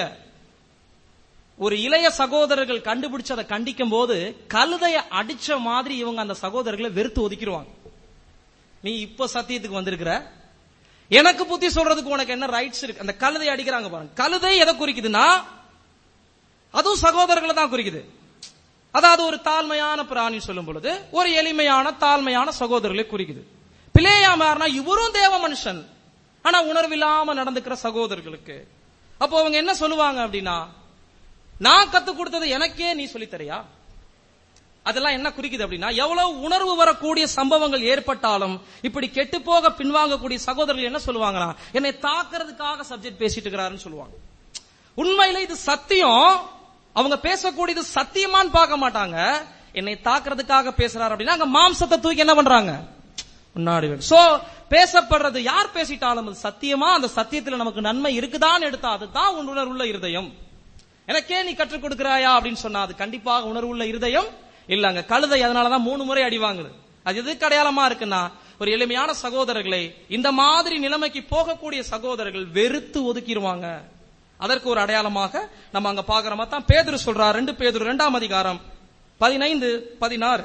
ஒரு இளைய சகோதரர்கள் கண்டுபிடிச்சு அதை கண்டிக்கும் போது கழுதைய அடிச்ச மாதிரி இவங்க அந்த சகோதரர்களை வெறுத்து ஒதுக்கிடுவாங்க நீ இப்ப சத்தியத்துக்கு வந்திருக்கிற எனக்கு புத்தி சொல்றதுக்கு உனக்கு என்ன ரைட்ஸ் இருக்கு அந்த கழுதை அடிக்கிறாங்க பாருங்க கழுதை எதை குறிக்குதுன்னா அதுவும் சகோதரர்களை தான் குறிக்குது அதாவது ஒரு தாழ்மையான பிராணி சொல்லும் பொழுது ஒரு எளிமையான தாழ்மையான சகோதரர்களை குறிக்குது பிளேயாமார்னா இவரும் தேவ மனுஷன் ஆனா உணர்வில்லாம நடந்துக்கிற சகோதரர்களுக்கு அப்போ அவங்க என்ன சொல்லுவாங்க அப்படின்னா நான் கத்து கொடுத்தது எனக்கே நீ சொல்லித் தரியா அதெல்லாம் என்ன குறிக்குது அப்படின்னா எவ்வளவு உணர்வு வரக்கூடிய சம்பவங்கள் ஏற்பட்டாலும் இப்படி கெட்டு போக பின்வாங்கக்கூடிய சகோதரர்கள் என்ன சொல்லுவாங்கன்னா என்னை தாக்குறதுக்காக சப்ஜெக்ட் பேசிட்டு இருக்கிறாருன்னு சொல்லுவாங்க உண்மையில இது சத்தியம் அவங்க பேசக்கூடியது சத்தியமான்னு பார்க்க மாட்டாங்க என்னை தாக்குறதுக்காக பேசுறாரு அப்படின்னா அங்க மாம்சத்தை தூக்கி என்ன பண்றாங்க முன்னாடி சோ பேசப்படுறது யார் பேசிட்டாலும் அது சத்தியமா அந்த சத்தியத்துல நமக்கு நன்மை இருக்குதான்னு எடுத்தா அதுதான் உணர்வுள்ள இருதயம் எனக்கே நீ கற்றுக் கொடுக்கிறாயா அப்படின்னு சொன்னா அது கண்டிப்பாக உணர்வுள்ள இருதயம் இல்லங்க கழுதை அதனாலதான் மூணு முறை அடி வாங்குது அது எதுக்கு அடையாளமா இருக்குன்னா ஒரு எளிமையான சகோதரர்களை இந்த மாதிரி நிலைமைக்கு போகக்கூடிய சகோதரர்கள் வெறுத்து ஒதுக்கிடுவாங்க அதற்கு ஒரு அடையாளமாக நம்ம அங்க பாக்குறோமா தான் பேதுரு சொல்றார் ரெண்டு பேதுரு இரண்டாம் அதிகாரம் பதினைந்து பதினாறு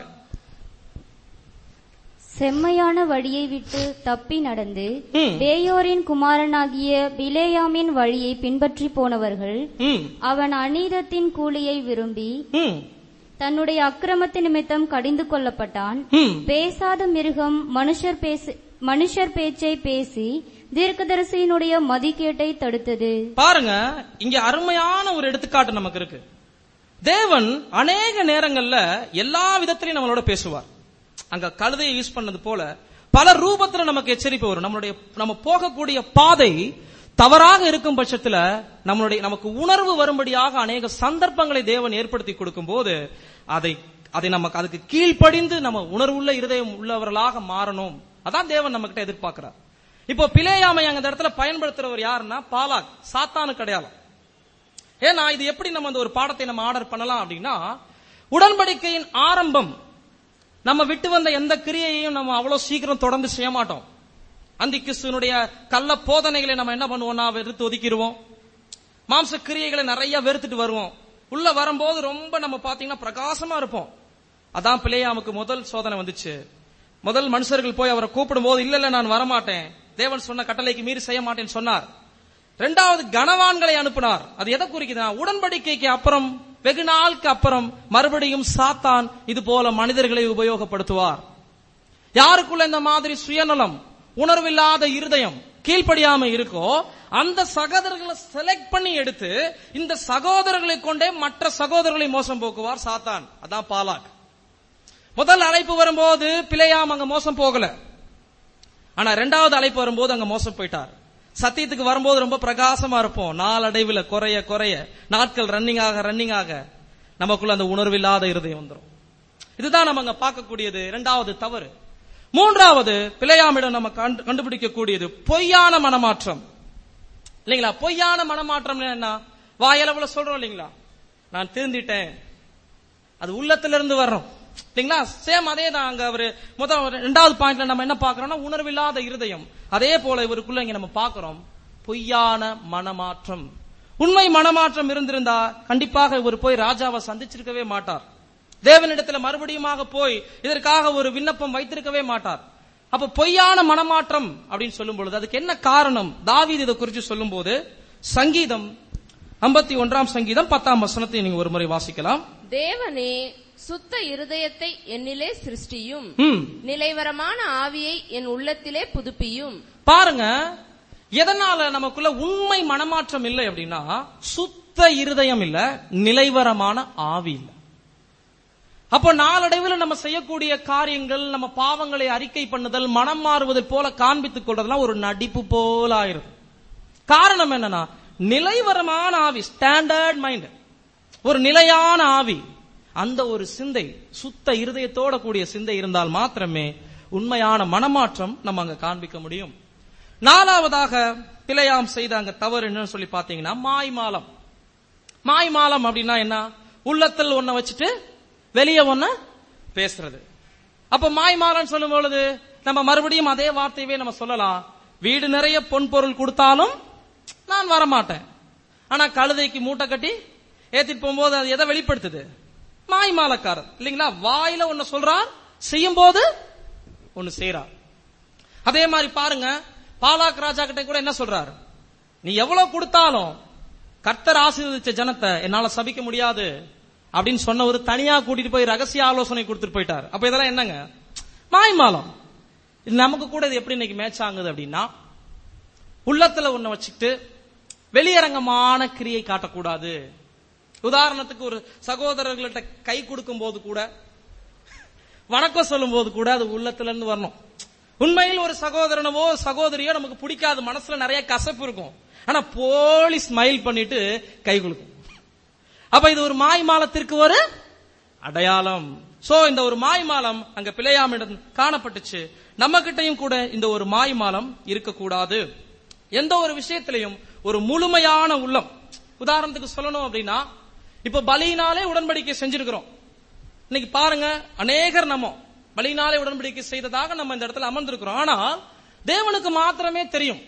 செம்மையான வழியை விட்டு தப்பி நடந்து ம். பேயோரின் குமாரனாகிய பிலேயாமின் வழியை பின்பற்றி போனவர்கள் ம் அவன் அநீதத்தின் கூலியை விரும்பி ம் தன்னுடைய அக்கிரமத்து நிமித்தம் கடிந்து கொள்ளப்பட்டான் ம் பேசாத மிருகம் மனுஷர் பேச மனுஷர் பேச்சை பேசி தீர்க்கதரிசியினுடைய மதிக்கேட்டை தடுத்தது பாருங்க இங்க அருமையான ஒரு எடுத்துக்காட்டு நமக்கு இருக்கு தேவன் அநேக நேரங்கள்ல எல்லா விதத்திலையும் நம்மளோட பேசுவார் அங்க கழுதையை யூஸ் பண்ணது போல பல ரூபத்துல நமக்கு எச்சரிப்பு வரும் நம்மளுடைய நம்ம போகக்கூடிய பாதை தவறாக இருக்கும் பட்சத்துல நம்மளுடைய நமக்கு உணர்வு வரும்படியாக அநேக சந்தர்ப்பங்களை தேவன் ஏற்படுத்தி கொடுக்கும் போது அதை அதை நமக்கு அதுக்கு கீழ்ப்படிந்து நம்ம உணர்வுள்ள இருதயம் உள்ளவர்களாக மாறணும் அதான் தேவன் நம்ம கிட்ட எதிர்பார்க்கிறார் இப்போ பிளேயாமை அங்க இந்த இடத்துல பயன்படுத்துறவர் யாருன்னா பாலாக் சாத்தானுக்கு அடையாளம் ஏன்னா இது எப்படி நம்ம அந்த ஒரு பாடத்தை நம்ம ஆர்டர் பண்ணலாம் அப்படின்னா உடன்படிக்கையின் ஆரம்பம் நம்ம விட்டு வந்த எந்த கிரியையையும் நம்ம அவ்வளவு சீக்கிரம் தொடர்ந்து செய்ய மாட்டோம் அந்தி கிறிஸ்துவனுடைய கள்ள போதனைகளை நம்ம என்ன பண்ணுவோம்னா வெறுத்து ஒதுக்கிடுவோம் மாம்ச கிரியைகளை நிறைய வெறுத்துட்டு வருவோம் உள்ள வரும்போது ரொம்ப நம்ம பாத்தீங்கன்னா பிரகாசமா இருப்போம் அதான் பிள்ளையாமுக்கு முதல் சோதனை வந்துச்சு முதல் மனுஷர்கள் போய் அவரை கூப்பிடும் போது இல்ல இல்ல நான் வரமாட்டேன் தேவன் சொன்ன கட்டளைக்கு மீறி செய்ய மாட்டேன்னு சொன்னார் இரண்டாவது கனவான்களை அனுப்பினார் அது எதை குறிக்குதுன்னா உடன்படிக்கைக்கு அப்புறம் வெகு நாளுக்கு அப்புறம் மறுபடியும் சாத்தான் இது போல மனிதர்களை உபயோகப்படுத்துவார் யாருக்குள்ள இந்த மாதிரி சுயநலம் உணர்வில்லாத இருதயம் கீழ்ப்படியாம இருக்கோ அந்த சகோதரர்களை செலக்ட் பண்ணி எடுத்து இந்த சகோதரர்களை கொண்டே மற்ற சகோதரர்களை மோசம் போக்குவார் சாத்தான் அதான் பாலாக் முதல் அழைப்பு வரும்போது பிழையாம அங்க மோசம் போகல ஆனா ரெண்டாவது அழைப்பு வரும்போது அங்க மோசம் போயிட்டார் சத்தியத்துக்கு வரும்போது ரொம்ப பிரகாசமா இருப்போம் நாளடைவுல குறைய குறைய நாட்கள் ரன்னிங் ஆக ரன்னிங் ஆக நமக்குள்ள அந்த உணர்வில்லாத இருதயம் வந்துரும் இதுதான் நம்ம அங்க பார்க்கக்கூடியது இரண்டாவது தவறு மூன்றாவது பிழையாமிடம் நம்ம கண்டு- கண்டுபிடிக்கக்கூடியது பொய்யான மனமாற்றம் இல்லைங்களா பொய்யான மனமாற்றம் என்ன வாயளவுல சொல்றோம் இல்லைங்களா நான் திருந்திட்டேன் அது உள்ளத்துல இருந்து வர்றோம் இல்லைங்களா சேம் அதே தான் அங்க அவரு முதல் ரெண்டாவது பாயிண்ட்ல நம்ம என்ன பாக்குறோம்னா உணர்வில்லாத இருதயம் அதே போல இவருக்குள்ள இங்க நம்ம பாக்குறோம் பொய்யான மனமாற்றம் உண்மை மனமாற்றம் இருந்திருந்தா கண்டிப்பாக இவர் போய் ராஜாவை சந்திச்சிருக்கவே மாட்டார் தேவனிடத்துல மறுபடியுமாக போய் இதற்காக ஒரு விண்ணப்பம் வைத்திருக்கவே மாட்டார் அப்ப பொய்யான மனமாற்றம் அப்படின்னு சொல்லும் பொழுது அதுக்கு என்ன காரணம் தாவீது இதை குறித்து சொல்லும் போது சங்கீதம் ஐம்பத்தி ஒன்றாம் சங்கீதம் பத்தாம் வசனத்தை நீங்க ஒரு முறை வாசிக்கலாம் தேவனே சுத்த இருதயத்தை என்னிலே சிருஷ்டியும் ம் நிலைவரமான ஆவியை என் உள்ளத்திலே புதுப்பியும் பாருங்க எதனால நமக்குள்ள உண்மை மனமாற்றம் இல்லை அப்படின்னா சுத்த இருதயம் இல்ல நிலைவரமான ஆவி இல்ல அப்போ நாளடைவில் நம்ம செய்யக்கூடிய காரியங்கள் நம்ம பாவங்களை அறிக்கை பண்ணுதல் மனம் மாறுவதை போல காண்பித்துக் கொள்றதெல்லாம் ஒரு நடிப்பு போல ஆயிருது காரணம் என்னன்னா நிலைவரமான ஆவி ஸ்டாண்டர்ட் மைண்ட் ஒரு நிலையான ஆவி அந்த ஒரு சிந்தை சுத்த இருதயத்தோட கூடிய சிந்தை இருந்தால் மாத்திரமே உண்மையான மனமாற்றம் நம்ம அங்க காண்பிக்க முடியும் நாலாவதாக பிழையாம் செய்த அங்க தவறு என்னன்னு சொல்லி பாத்தீங்கன்னா மாய்மாலம் மாய்மாலம் அப்படின்னா என்ன உள்ளத்தில் ஒன்ன வச்சுட்டு வெளியே ஒன்ன பேசுறது அப்ப மாய்மாலம் சொல்லும் பொழுது நம்ம மறுபடியும் அதே வார்த்தையவே நம்ம சொல்லலாம் வீடு நிறைய பொன் பொருள் கொடுத்தாலும் நான் வரமாட்டேன் ஆனா கழுதைக்கு மூட்டை கட்டி ஏத்திட்டு போகும்போது அது எதை வெளிப்படுத்துது மாய்மாலக்காரர் இல்லைங்களா வாயில ஒன்னு சொல்றார் செய்யும் போது ஒன்னு செய்யறார் அதே மாதிரி பாருங்க பாலாக் ராஜா கிட்ட கூட என்ன சொல்றாரு நீ எவ்வளவு கொடுத்தாலும் கர்த்தர் ஆசீர்வதிச்ச ஜனத்தை என்னால சபிக்க முடியாது அப்படின்னு சொன்னவர் தனியா கூட்டிட்டு போய் ரகசிய ஆலோசனை கொடுத்துட்டு போயிட்டார் அப்ப இதெல்லாம் என்னங்க மாய்மாலம் இது நமக்கு கூட இது எப்படி இன்னைக்கு மேட்ச் ஆகுது அப்படின்னா உள்ளத்துல ஒண்ணு வச்சுக்கிட்டு வெளியரங்கமான கிரியை காட்டக்கூடாது உதாரணத்துக்கு ஒரு சகோதரர்கள்ட்ட கை கொடுக்கும் போது கூட வணக்கம் சொல்லும் போது கூட அது உள்ளத்துல இருந்து வரணும் உண்மையில் ஒரு சகோதரனவோ சகோதரியோ நமக்கு பிடிக்காத மனசுல நிறைய கசப்பு இருக்கும் ஆனா போலி ஸ்மைல் பண்ணிட்டு கை கொடுக்கும் அப்ப இது ஒரு மாய் மாலத்திற்கு ஒரு அடையாளம் சோ இந்த ஒரு மாய் மாலம் அங்க பிழையாமிடம் காணப்பட்டுச்சு நம்ம கிட்டயும் கூட இந்த ஒரு மாய் மாலம் இருக்கக்கூடாது எந்த ஒரு விஷயத்திலையும் ஒரு முழுமையான உள்ளம் உதாரணத்துக்கு சொல்லணும் அப்படின்னா இப்ப பலியினாலே உடன்படிக்கை செஞ்சிருக்கிறோம் இன்னைக்கு பாருங்க அநேகர் நம்ம பலியினாலே உடன்படிக்கை செய்ததாக நம்ம இந்த இடத்துல அமர்ந்திருக்கிறோம் ஆனால் தேவனுக்கு மாத்திரமே தெரியும்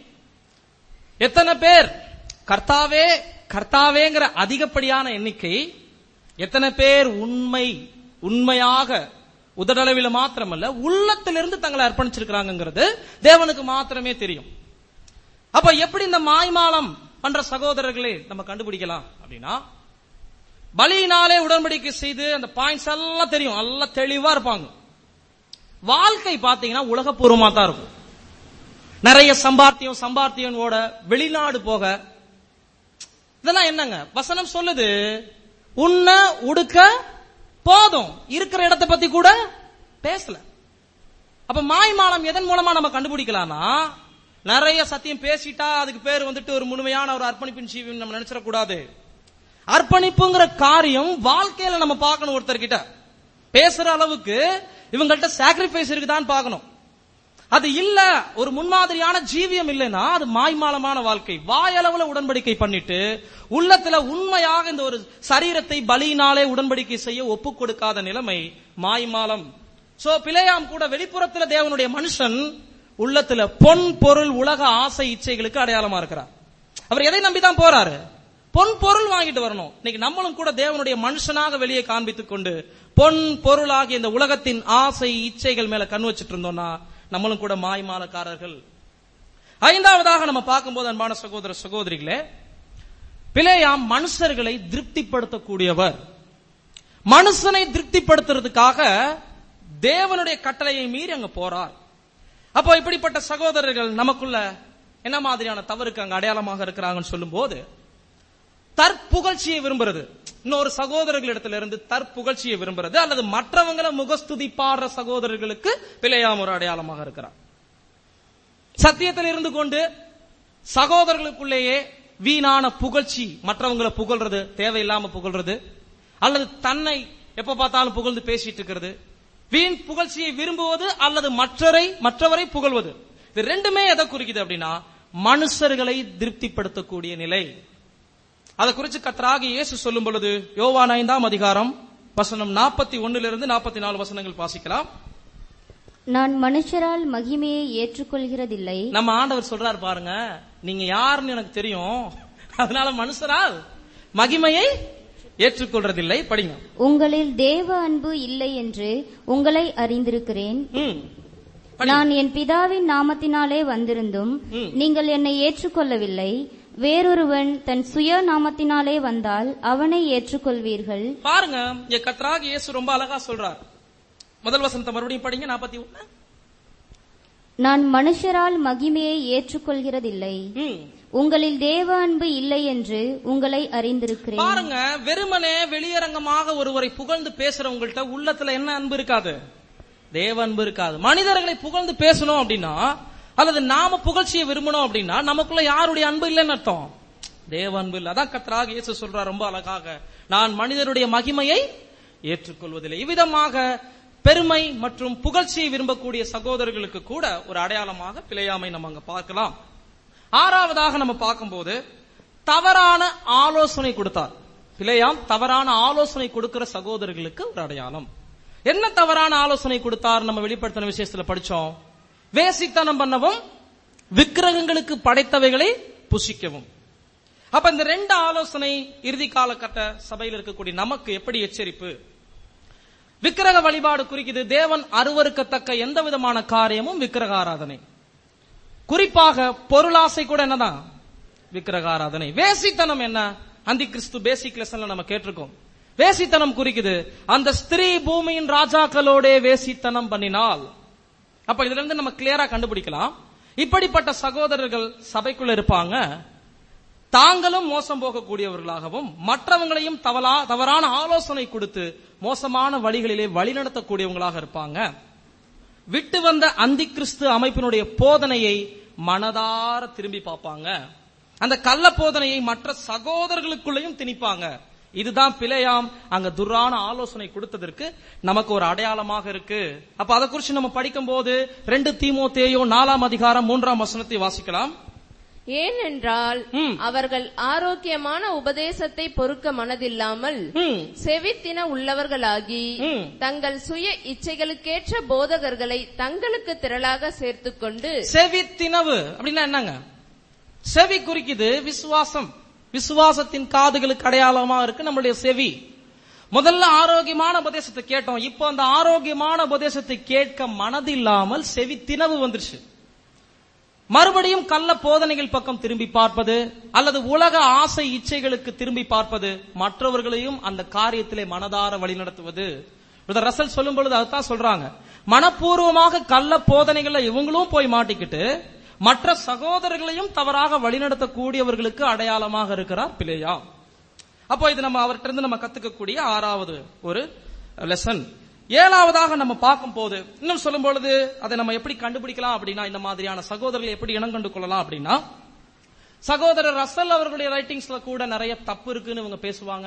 எத்தனை பேர் கர்த்தாவே கர்த்தாவேங்கிற அதிகப்படியான எண்ணிக்கை எத்தனை பேர் உண்மை உண்மையாக உதடளவில் மாத்திரமல்ல உள்ளத்திலிருந்து தங்களை அர்ப்பணிச்சிருக்கிறாங்கிறது தேவனுக்கு மாத்திரமே தெரியும் அப்ப எப்படி இந்த மாய்மாலம் பண்ற சகோதரர்களை நம்ம கண்டுபிடிக்கலாம் அப்படின்னா பலியினாலே உடன்படிக்கை செய்து அந்த பாயிண்ட்ஸ் எல்லாம் தெரியும் எல்லாம் தெளிவா இருப்பாங்க வாழ்க்கை பாத்தீங்கன்னா உலகப்பூர்வமா தான் இருக்கும் நிறைய சம்பாத்தியம் சம்பாத்தியம் ஓட வெளிநாடு போக இதெல்லாம் என்னங்க வசனம் சொல்லுது உண்ண உடுக்க போதும் இருக்கிற இடத்தை பத்தி கூட பேசல அப்ப மாய்மாலம் எதன் மூலமா நம்ம கண்டுபிடிக்கலாம்னா நிறைய சத்தியம் பேசிட்டா அதுக்கு பேர் வந்துட்டு ஒரு முழுமையான ஒரு அர்ப்பணிப்பின் ஜீவியம் நம்ம நினைச்சிடக்கூடாது அர்ப்பணிப்புங்கிற காரியம் வாழ்க்கையில நம்ம பார்க்கணும் ஒருத்தர்கிட்ட பேசுற அளவுக்கு இவங்கள்ட்ட சாக்ரிஃபைஸ் இருக்குதான்னு பார்க்கணும் அது இல்ல ஒரு முன்மாதிரியான ஜீவியம் இல்லைன்னா அது மாய்மாலமான வாழ்க்கை வாயளவுல உடன்படிக்கை பண்ணிட்டு உள்ளத்துல உண்மையாக இந்த ஒரு சரீரத்தை பலியினாலே உடன்படிக்கை செய்ய ஒப்பு கொடுக்காத நிலைமை மாய்மாலம் சோ பிழையாம் கூட வெளிப்புறத்துல தேவனுடைய மனுஷன் உள்ளத்துல பொன் பொருள் உலக ஆசை இச்சைகளுக்கு அடையாளமா இருக்கிறார் அவர் எதை நம்பிதான் போறாரு பொன் பொருள் வாங்கிட்டு வரணும் இன்னைக்கு நம்மளும் கூட தேவனுடைய மனுஷனாக வெளியே காண்பித்துக் கொண்டு பொன் பொருளாகிய இந்த உலகத்தின் ஆசை இச்சைகள் மேல கண் வச்சிட்டு இருந்தோம்னா நம்மளும் கூட மாய்மாலக்காரர்கள் ஐந்தாவதாக நம்ம பார்க்கும்போது அன்பான சகோதர சகோதரிகளே பிழையாம் மனுஷர்களை திருப்திப்படுத்தக்கூடியவர் மனுஷனை திருப்திப்படுத்துறதுக்காக தேவனுடைய கட்டளையை மீறி அங்க போறார் அப்போ இப்படிப்பட்ட சகோதரர்கள் நமக்குள்ள என்ன மாதிரியான தவறுக்கு அங்க அடையாளமாக இருக்கிறாங்கன்னு சொல்லும்போது தற்புகழ்ச்சியை விரும்புறது இன்னொரு சகோதரர்களிடத்துல இருந்து தற்புகழ்ச்சியை விரும்புறது அல்லது மற்றவங்கள முகஸ்துதி பாடுற சகோதரர்களுக்கு பிழையாம் ஒரு அடையாளமாக இருக்கிறார் சத்தியத்தில் இருந்து கொண்டு சகோதரர்களுக்குள்ளேயே வீணான புகழ்ச்சி மற்றவங்களை புகழ்றது தேவையில்லாம புகழ்றது அல்லது தன்னை எப்ப பார்த்தாலும் புகழ்ந்து பேசிட்டு இருக்கிறது வீண் புகழ்ச்சியை விரும்புவது அல்லது மற்றவரை மற்றவரை புகழ்வது இது ரெண்டுமே எதை குறிக்குது அப்படின்னா மனுஷர்களை திருப்திப்படுத்தக்கூடிய நிலை அதை குறித்து கத்தராகி இயேசு சொல்லும் பொழுது யோவான் ஐந்தாம் அதிகாரம் வசனம் நாற்பத்தி ஒன்னிலிருந்து நாற்பத்தி நாலு வசனங்கள் வாசிக்கலாம் நான் மனுஷரால் மகிமையை ஏற்றுக்கொள்கிறதில்லை நம்ம ஆண்டவர் சொல்றாரு பாருங்க நீங்க யாருன்னு எனக்கு தெரியும் அதனால மனுஷரால் மகிமையை ஏற்றுக்கொள்றதில்லை படிங்க உங்களில் தேவ அன்பு இல்லை என்று உங்களை அறிந்திருக்கிறேன் ம். படிங்க. நான் என் பிதாவின் நாமத்தினாலே வந்திருந்தும் ம். நீங்கள் என்னை ஏற்றுக்கொள்ளவில்லை வேறொருவன் தன் சுய நாமத்தினாலே வந்தால் அவனை ஏற்றுக்கொள்வீர்கள் பாருங்க இங்க கத்தராகி இயேசு ரொம்ப அழகா சொல்றார் முதல் வசனத்தை மறுபடியும் படிங்க நாற்பத்தி ஒண்ணு நான் மனுஷரால் மகிமையை ஏற்றுக்கொள்கிறதில்லை ம். உங்களில் தேவ அன்பு இல்லை என்று உங்களை அறிந்திருக்கிறேன் பாருங்க வெறுமனே வெளியரங்கமாக ஒருவரை புகழ்ந்து பேசுறவங்கள்ட்ட உள்ளத்துல என்ன அன்பு இருக்காது தேவ அன்பு இருக்காது மனிதர்களை புகழ்ந்து பேசணும் அப்படின்னா அல்லது நாம புகழ்ச்சியை விரும்பணும் அப்படின்னா நமக்குள்ள யாருடைய அன்பு இல்லைன்னு அர்த்தம் தேவ அன்பு இல்ல அதான் கத்தராக இயேசு சொல்றார் ரொம்ப அழகாக நான் மனிதருடைய மகிமையை ஏற்றுக்கொள்வதில்லை இவ்விதமாக பெருமை மற்றும் புகழ்ச்சியை விரும்பக்கூடிய சகோதரர்களுக்கு கூட ஒரு அடையாளமாக பிழையாமை நம்ம அங்க பார்க்கலாம் ஆறாவதாக நம்ம பார்க்கும்போது தவறான ஆலோசனை கொடுத்தார் பிழையாம் தவறான ஆலோசனை கொடுக்கிற சகோதரர்களுக்கு ஒரு அடையாளம் என்ன தவறான ஆலோசனை கொடுத்தார் நம்ம வெளிப்படுத்தின விஷயத்துல படிச்சோம் வேசித்தனம் பண்ணவும் விக்கிரகங்களுக்கு படைத்தவைகளை புசிக்கவும் அப்ப இந்த ரெண்டு ஆலோசனை இறுதி காலகட்ட சபையில் இருக்கக்கூடிய நமக்கு எப்படி எச்சரிப்பு விக்கிரக வழிபாடு குறிக்குது தேவன் அருவருக்கத்தக்க எந்த விதமான காரியமும் விக்கிரக ஆராதனை குறிப்பாக பொருளாசை கூட என்னதான் விக்கிரக ஆராதனை வேசித்தனம் என்ன அந்தி கிறிஸ்து பேசிக் லெசன்ல நம்ம கேட்டிருக்கோம் வேசித்தனம் குறிக்குது அந்த ஸ்திரீ பூமியின் ராஜாக்களோட வேசித்தனம் பண்ணினால் அப்ப இதுல இருந்து நம்ம கிளியரா கண்டுபிடிக்கலாம் இப்படிப்பட்ட சகோதரர்கள் சபைக்குள்ள இருப்பாங்க தாங்களும் மோசம் போகக்கூடியவர்களாகவும் மற்றவங்களையும் தவலா தவறான ஆலோசனை கொடுத்து மோசமான வழிகளிலே வழிநடத்தக்கூடியவங்களாக இருப்பாங்க விட்டு வந்த அந்தி கிறிஸ்து அமைப்பினுடைய போதனையை மனதார திரும்பி பார்ப்பாங்க அந்த கள்ள போதனையை மற்ற சகோதரர்களுக்குள்ளேயும் திணிப்பாங்க இதுதான் பிழையாம் அங்க துர்ரான ஆலோசனை கொடுத்ததற்கு நமக்கு ஒரு அடையாளமாக இருக்கு அப்ப அதை குறிச்சு நம்ம படிக்கும் போது ரெண்டு தீமோத்தேயோ நாலாம் அதிகாரம் மூன்றாம் வசனத்தை வாசிக்கலாம் ஏனென்றால் ம். அவர்கள் ஆரோக்கியமான உபதேசத்தை பொறுக்க மனதில்லாமல் ம், செவித்தின உள்ளவர்களாகி ம். தங்கள் சுய இச்சைகளுக்கேற்ற போதகர்களை தங்களுக்கு திரளாக சேர்த்துக்கொண்டு செவி தினவு அப்படின்னா என்னங்க செவி குறிக்குது விசுவாசம் விசுவாசத்தின் காதுகளுக்கு அடையாளமா இருக்கு நம்மளுடைய செவி முதல்ல ஆரோக்கியமான உபதேசத்தை கேட்டோம் இப்போ அந்த ஆரோக்கியமான உபதேசத்தை கேட்க மனதில்லாமல் செவி தினவு வந்துருச்சு மறுபடியும் கள்ள போதனைகள் பக்கம் திரும்பி பார்ப்பது அல்லது உலக ஆசை இச்சைகளுக்கு திரும்பி பார்ப்பது மற்றவர்களையும் அந்த காரியத்திலே மனதார வழிநடத்துவது பிரதர் ரசல் சொல்லும் பொழுது அதுதான் சொல்றாங்க மனப்பூர்வமாக கள்ள போதனைகள்ல இவங்களும் போய் மாட்டிக்கிட்டு மற்ற சகோதரர்களையும் தவறாக வழிநடத்தக்கூடியவர்களுக்கு அடையாளமாக இருக்கிறார் பிழையா அப்போ இது நம்ம அவர்கிட்ட இருந்து நம்ம கத்துக்கக்கூடிய ஆறாவது ஒரு லெசன் ஏழாவதாக நம்ம பார்க்கும் போது இன்னும் சொல்லும் பொழுது அதை நம்ம எப்படி கண்டுபிடிக்கலாம் அப்படின்னா இந்த மாதிரியான சகோதரர்களை எப்படி இனம் கண்டு கொள்ளலாம் அப்படின்னா சகோதரர் ரசல் அவர்களுடைய ரைட்டிங்ஸ்ல கூட நிறைய தப்பு இருக்குன்னு இவங்க பேசுவாங்க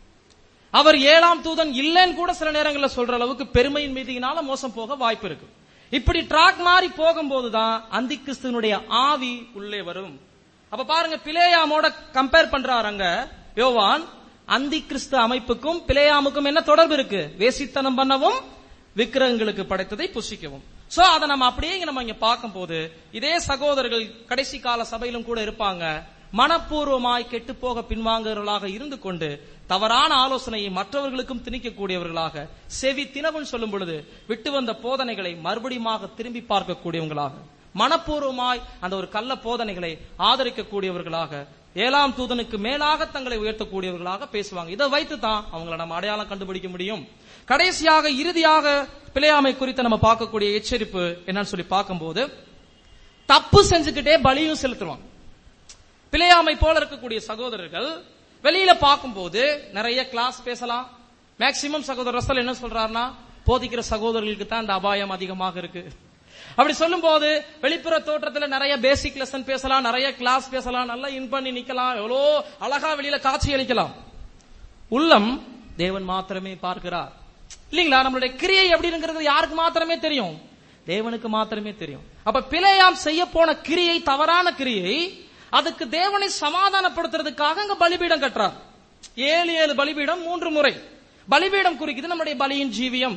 அவர் ஏழாம் தூதன் இல்லைன்னு கூட சில நேரங்களில் சொல்ற அளவுக்கு பெருமையின் மீதியினால மோசம் போக வாய்ப்பு இருக்கு இப்படி ட்ராக் மாறி போகும்போதுதான் அந்தி கிறிஸ்துவனுடைய ஆவி உள்ளே வரும் அப்ப பாருங்க பிளேயாமோட கம்பேர் பண்றாருங்க யோவான் அந்தி கிறிஸ்து அமைப்புக்கும் பிளேயாமுக்கும் என்ன தொடர்பு இருக்கு வேசித்தனம் பண்ணவும் விக்கிரகங்களுக்கு படைத்ததை புசிக்கவும் சோ அதை நம்ம அப்படியே இங்க நம்ம இங்க பார்க்கும்போது இதே சகோதரர்கள் கடைசி கால சபையிலும் கூட இருப்பாங்க மனப்பூர்வமாய் கெட்டு போக பின்வாங்குறவர்களாக இருந்து கொண்டு தவறான ஆலோசனையை மற்றவர்களுக்கும் திணிக்கக்கூடியவர்களாக செவி தினவன் சொல்லும் பொழுது விட்டு வந்த போதனைகளை மறுபடியுமாக திரும்பி பார்க்கக்கூடியவங்களாக மனப்பூர்வமாய் அந்த ஒரு கள்ள போதனைகளை ஆதரிக்கக்கூடியவர்களாக ஏழாம் தூதனுக்கு மேலாக தங்களை உயர்த்தக்கூடியவர்களாக பேசுவாங்க இதை வைத்து தான் அவங்கள நம்ம அடையாளம் கண்டுபிடிக்க முடியும் கடைசியாக இறுதியாக பிழையாமை குறித்து நம்ம பார்க்கக்கூடிய எச்சரிப்பு என்னன்னு சொல்லி பார்க்கும்போது தப்பு செஞ்சுக்கிட்டே பலியும் செலுத்துவாங்க பிழையாமை போல இருக்கக்கூடிய சகோதரர்கள் வெளியில பார்க்கும்போது நிறைய கிளாஸ் பேசலாம் மேக்சிமம் சகோதரர் ரசல் என்ன சொல்றாருன்னா போதிக்கிற சகோதரர்களுக்கு தான் இந்த அபாயம் அதிகமாக இருக்கு அப்படி சொல்லும்போது வெளிப்புற தோற்றத்துல நிறைய பேசிக் லெசன் பேசலாம் நிறைய கிளாஸ் பேசலாம் நல்லா இன் பண்ணி நிக்கலாம் எவ்வளோ அழகா வெளியில காட்சி அளிக்கலாம் உள்ளம் தேவன் மாத்திரமே பார்க்கிறார் இல்லீங்களா நம்மளுடைய கிரியை எப்படிங்கிறது யாருக்கு மாத்திரமே தெரியும் தேவனுக்கு மாத்திரமே தெரியும் அப்ப பிழையாம் செய்ய போன கிரியை தவறான கிரியை அதுக்கு தேவனை சமாதானப்படுத்துறதுக்காக அங்க பலிபீடம் கட்டுறார் ஏழு ஏழு பலிபீடம் மூன்று முறை பலிபீடம் குறிக்குது நம்முடைய பலியின் ஜீவியம்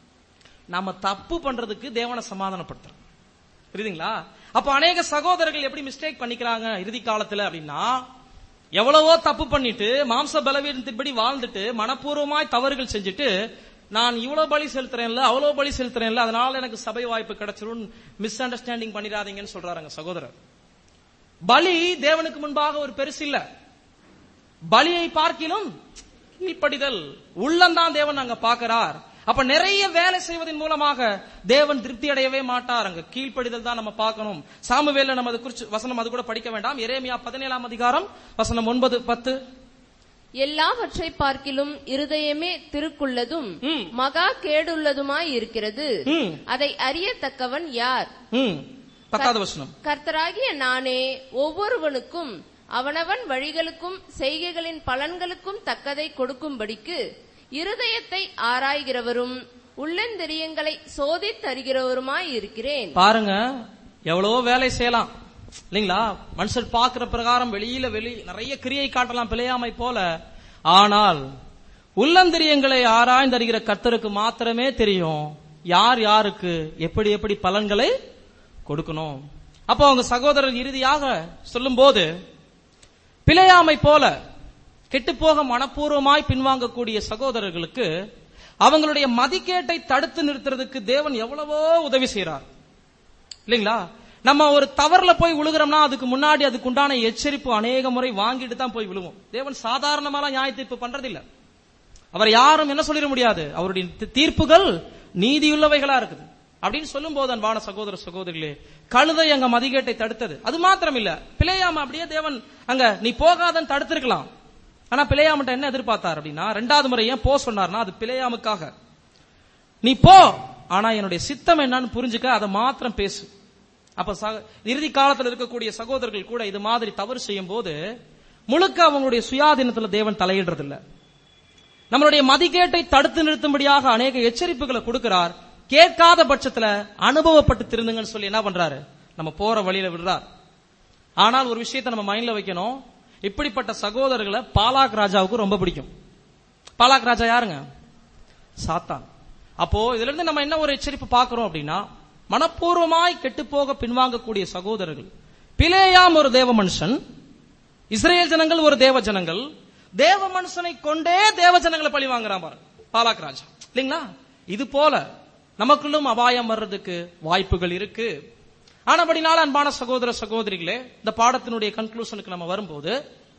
நாம தப்பு பண்றதுக்கு தேவனை சமாதானப்படுத்துறோம் புரியுதுங்களா அப்ப அநேக சகோதரர்கள் எப்படி மிஸ்டேக் பண்ணிக்கிறாங்க இறுதி காலத்துல அப்படின்னா எவ்வளவோ தப்பு பண்ணிட்டு மாம்ச பலவீனத்தின்படி வாழ்ந்துட்டு மனப்பூர்வமாய் தவறுகள் செஞ்சுட்டு நான் இவ்வளவு பலி செலுத்துறேன்ல அவ்வளவு பலி செலுத்துறேன்ல அதனால எனக்கு சபை வாய்ப்பு கிடைச்சிரும் மிஸ் அண்டர்ஸ்டாண்டிங் பண்ணிடாதீங்கன்னு சொல்றாருங்க சகோதரர் பலி தேவனுக்கு முன்பாக ஒரு பெருசு இல்ல பலியை பார்க்கிலும் கீழ்ப்படிதல் உள்ளந்தான் தேவன் அங்க பார்க்கிறார் அப்ப நிறைய வேலை செய்வதன் மூலமாக தேவன் திருப்தி அடையவே மாட்டார் அங்க கீழ்ப்படிதல் தான் நம்ம பார்க்கணும் சாமுவேல நம்ம அது குறிச்சு வசனம் அது கூட படிக்க வேண்டாம் எரேமியா பதினேழாம் அதிகாரம் வசனம் ஒன்பது பத்து எல்லாவற்றை பார்க்கிலும் இருதயமே திருக்குள்ளதும் ம். மகா கேடுள்ளதுமாய் இருக்கிறது ம். அதை அறியத்தக்கவன் யார் ம் பத்தாவது வசனம் கர்த்தராகிய நானே ஒவ்வொருவனுக்கும் அவனவன் வழிகளுக்கும் செய்கைகளின் பலன்களுக்கும் தக்கதை கொடுக்கும்படிக்கு இருதயத்தை ஆராய்கிறவரும் உள்ளந்தெரியங்களை சோதித்தறிகிறவருமாய் இருக்கிறேன் பாருங்க எவ்வளவோ வேலை செய்யலாம் இல்லைங்களா மனுஷர் பார்க்கிற பிரகாரம் வெளியில வெளி நிறைய கிரியை காட்டலாம் பிழையாமை போல ஆனால் உள்ளந்திரியங்களை ஆராய்ந்தறிகிற கர்த்தருக்கு மாத்திரமே தெரியும் யார் யாருக்கு எப்படி எப்படி பலன்களை கொடுக்கணும் அப்போ அவங்க சகோதரர் இறுதியாக சொல்லும்போது பிழையாமை போல கெட்டுப்போக மனப்பூர்வமாய் பின்வாங்கக்கூடிய சகோதரர்களுக்கு அவங்களுடைய மதிக்கேட்டை தடுத்து நிறுத்துறதுக்கு தேவன் எவ்வளவோ உதவி செய்றார் இல்லைங்களா நம்ம ஒரு தவறுல போய் விழுகிறோம்னா அதுக்கு முன்னாடி அதுக்கு உண்டான எச்சரிப்பு அநேக முறை வாங்கிட்டு தான் போய் விழுவோம் தேவன் சாதாரணமாலாம் நியாய தீர்ப்பு பண்றதில்ல அவர் யாரும் என்ன சொல்லிட முடியாது அவருடைய தி- தீர்ப்புகள் நீதியுள்ளவைகளா இருக்குது அப்படின்னு சொல்லும் போது அன்பான சகோதர சகோதரிகளே கழுதை அங்க மதிகேட்டை தடுத்தது அது மாத்திரம் இல்ல பிழையாம அப்படியே தேவன் அங்க நீ போகாதன்னு தடுத்திருக்கலாம் ஆனா பிழையாமட்ட என்ன எதிர்பார்த்தார் அப்படின்னா ரெண்டாவது முறை ஏன் போ சொன்னார்னா அது பிழையாமுக்காக நீ போ ஆனா என்னுடைய சித்தம் என்னன்னு புரிஞ்சுக்க அதை மாத்திரம் பேசு அப்ப சக- இறுதி காலத்தில் இருக்கக்கூடிய சகோதரர்கள் கூட இது மாதிரி தவறு செய்யும் போது முழுக்க அவங்களுடைய சுயாதீனத்துல தேவன் தலையிடுறது இல்ல நம்மளுடைய மதிக்கேட்டை தடுத்து நிறுத்தும்படியாக அநேக எச்சரிப்புகளை கொடுக்கிறார் கேட்காத பட்சத்துல அனுபவப்பட்டு திருந்துங்கன்னு சொல்லி என்ன பண்றாரு நம்ம போற வழியில விடுறார் ஆனால் ஒரு விஷயத்தை நம்ம மைண்ட்ல வைக்கணும் இப்படிப்பட்ட சகோதரர்களை பாலாக் ராஜாவுக்கு ரொம்ப பிடிக்கும் பாலாக் ராஜா யாருங்க சாத்தான் அப்போ இதுல இருந்து நம்ம என்ன ஒரு எச்சரிப்பு பார்க்கிறோம் அப்படின்னா மனப்பூர்வமாய் கெட்டுப்போக பின்வாங்கக்கூடிய சகோதரர்கள் பிலேயாம் ஒரு தேவ மனுஷன் இஸ்ரேல் ஜனங்கள் ஒரு தேவ ஜனங்கள் தேவ மனுஷனை கொண்டே தேவ ஜனங்களை பழி வாங்குறான் பாருங்க பாலாக் ராஜா இல்லைங்களா இது போல நமக்குள்ளும் அபாயம் வர்றதுக்கு வாய்ப்புகள் இருக்கு ஆனபடினால அன்பான சகோதர சகோதரிகளே இந்த பாடத்தினுடைய கன்க்ளூஷனுக்கு நம்ம வரும்போது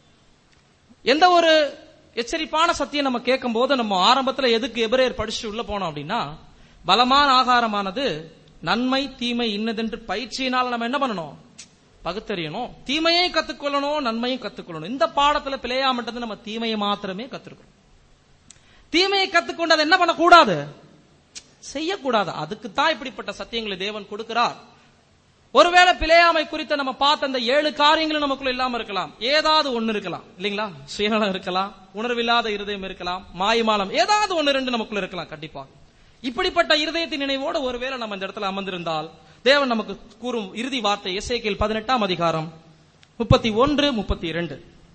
எந்த ஒரு எச்சரிப்பான சத்தியம் நம்ம கேட்கும் போது நம்ம ஆரம்பத்துல எதுக்கு எபிரேயர் படிச்சு உள்ள போனோம் அப்படின்னா பலமான ஆகாரமானது நன்மை தீமை இன்னதென்று பயிற்சியினால நம்ம என்ன பண்ணணும் பகுத்தறியணும் தீமையை கத்துக்கொள்ளணும் நன்மையும் கத்துக்கொள்ளணும் இந்த பாடத்துல பிழையாமட்டது நம்ம தீமையை மாத்திரமே கத்துருக்கோம் தீமையை கத்துக்கொண்டு அதை என்ன பண்ணக்கூடாது செய்யக்கூடாது அதுக்கு தான் இப்படிப்பட்ட சத்தியங்களை தேவன் கொடுக்கிறார் ஒருவேளை பிழையாமை குறித்த நம்ம பார்த்த அந்த ஏழு காரியங்களும் நமக்குள்ள இல்லாம இருக்கலாம் ஏதாவது ஒண்ணு இருக்கலாம் இல்லீங்களா சுயநலம் இருக்கலாம் உணர்வில்லாத இருதயம் இருக்கலாம் மாயமாலம் ஏதாவது ஒண்ணு ரெண்டு நமக்குள்ள இருக்கலாம் கண்டிப்பா இப்படிப்பட்ட இருதயத்தின் நினைவோடு ஒருவேளை நம்ம இந்த இடத்துல அமர்ந்திருந்தால் தேவன் நமக்கு கூறும் இறுதி வார்த்தை எஸ்ஏக்கில் பதினெட்டாம் அதிகாரம் முப்பத்தி ஒன்று முப்பத்தி இரண்டு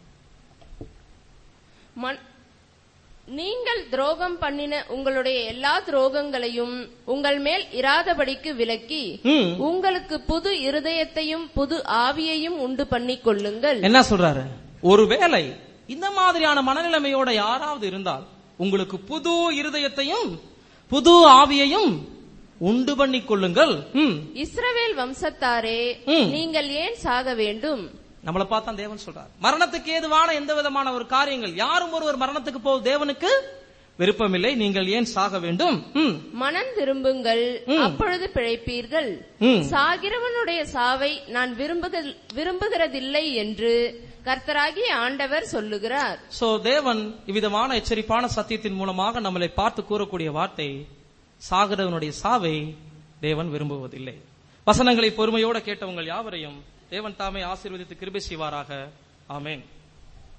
மன்- நீங்கள் துரோகம் பண்ணின உங்களுடைய எல்லா துரோகங்களையும் உங்கள் மேல் இராதபடிக்கு விலக்கி ம். உங்களுக்கு புது இருதயத்தையும் புது ஆவியையும் உண்டு பண்ணிக் கொள்ளுங்கள் என்ன சொல்றாரு ஒருவேளை இந்த மாதிரியான மனநிலைமையோட யாராவது இருந்தால் உங்களுக்கு புது இருதயத்தையும் புது ஆவியையும் உண்டு பண்ணிக் கொள்ளுங்கள் ம். இஸ்ரவேல் வம்சத்தாரே ம். நீங்கள் ஏன் சாக வேண்டும் நம்மளை பார்த்தா தேவன் சொல்றார் மரணத்துக்கு ஏதுவான எந்த விதமான ஒரு காரியங்கள் யாரும் ஒருவர் மரணத்துக்கு போக தேவனுக்கு விருப்பமில்லை நீங்கள் ஏன் சாக வேண்டும் ம். மனம் திரும்புங்கள் அப்பொழுது பிழைப்பீர்கள் ம். சாகிறவனுடைய சாவை நான் விரும்புக- விரும்புகிறதில்லை என்று கர்த்தராகிய ஆண்டவர் சொல்லுகிறார் சோ தேவன் இவ்விதமான எச்சரிப்பான சத்தியத்தின் மூலமாக நம்மளை பார்த்து கூறக்கூடிய வார்த்தை சாகிறவனுடைய சாவை தேவன் விரும்புவதில்லை வசனங்களை பொறுமையோட கேட்டவங்கள் யாவரையும் தேவன் தாமே ஆசீர்வதித்து கிருபை செய்வாராக ஆமென்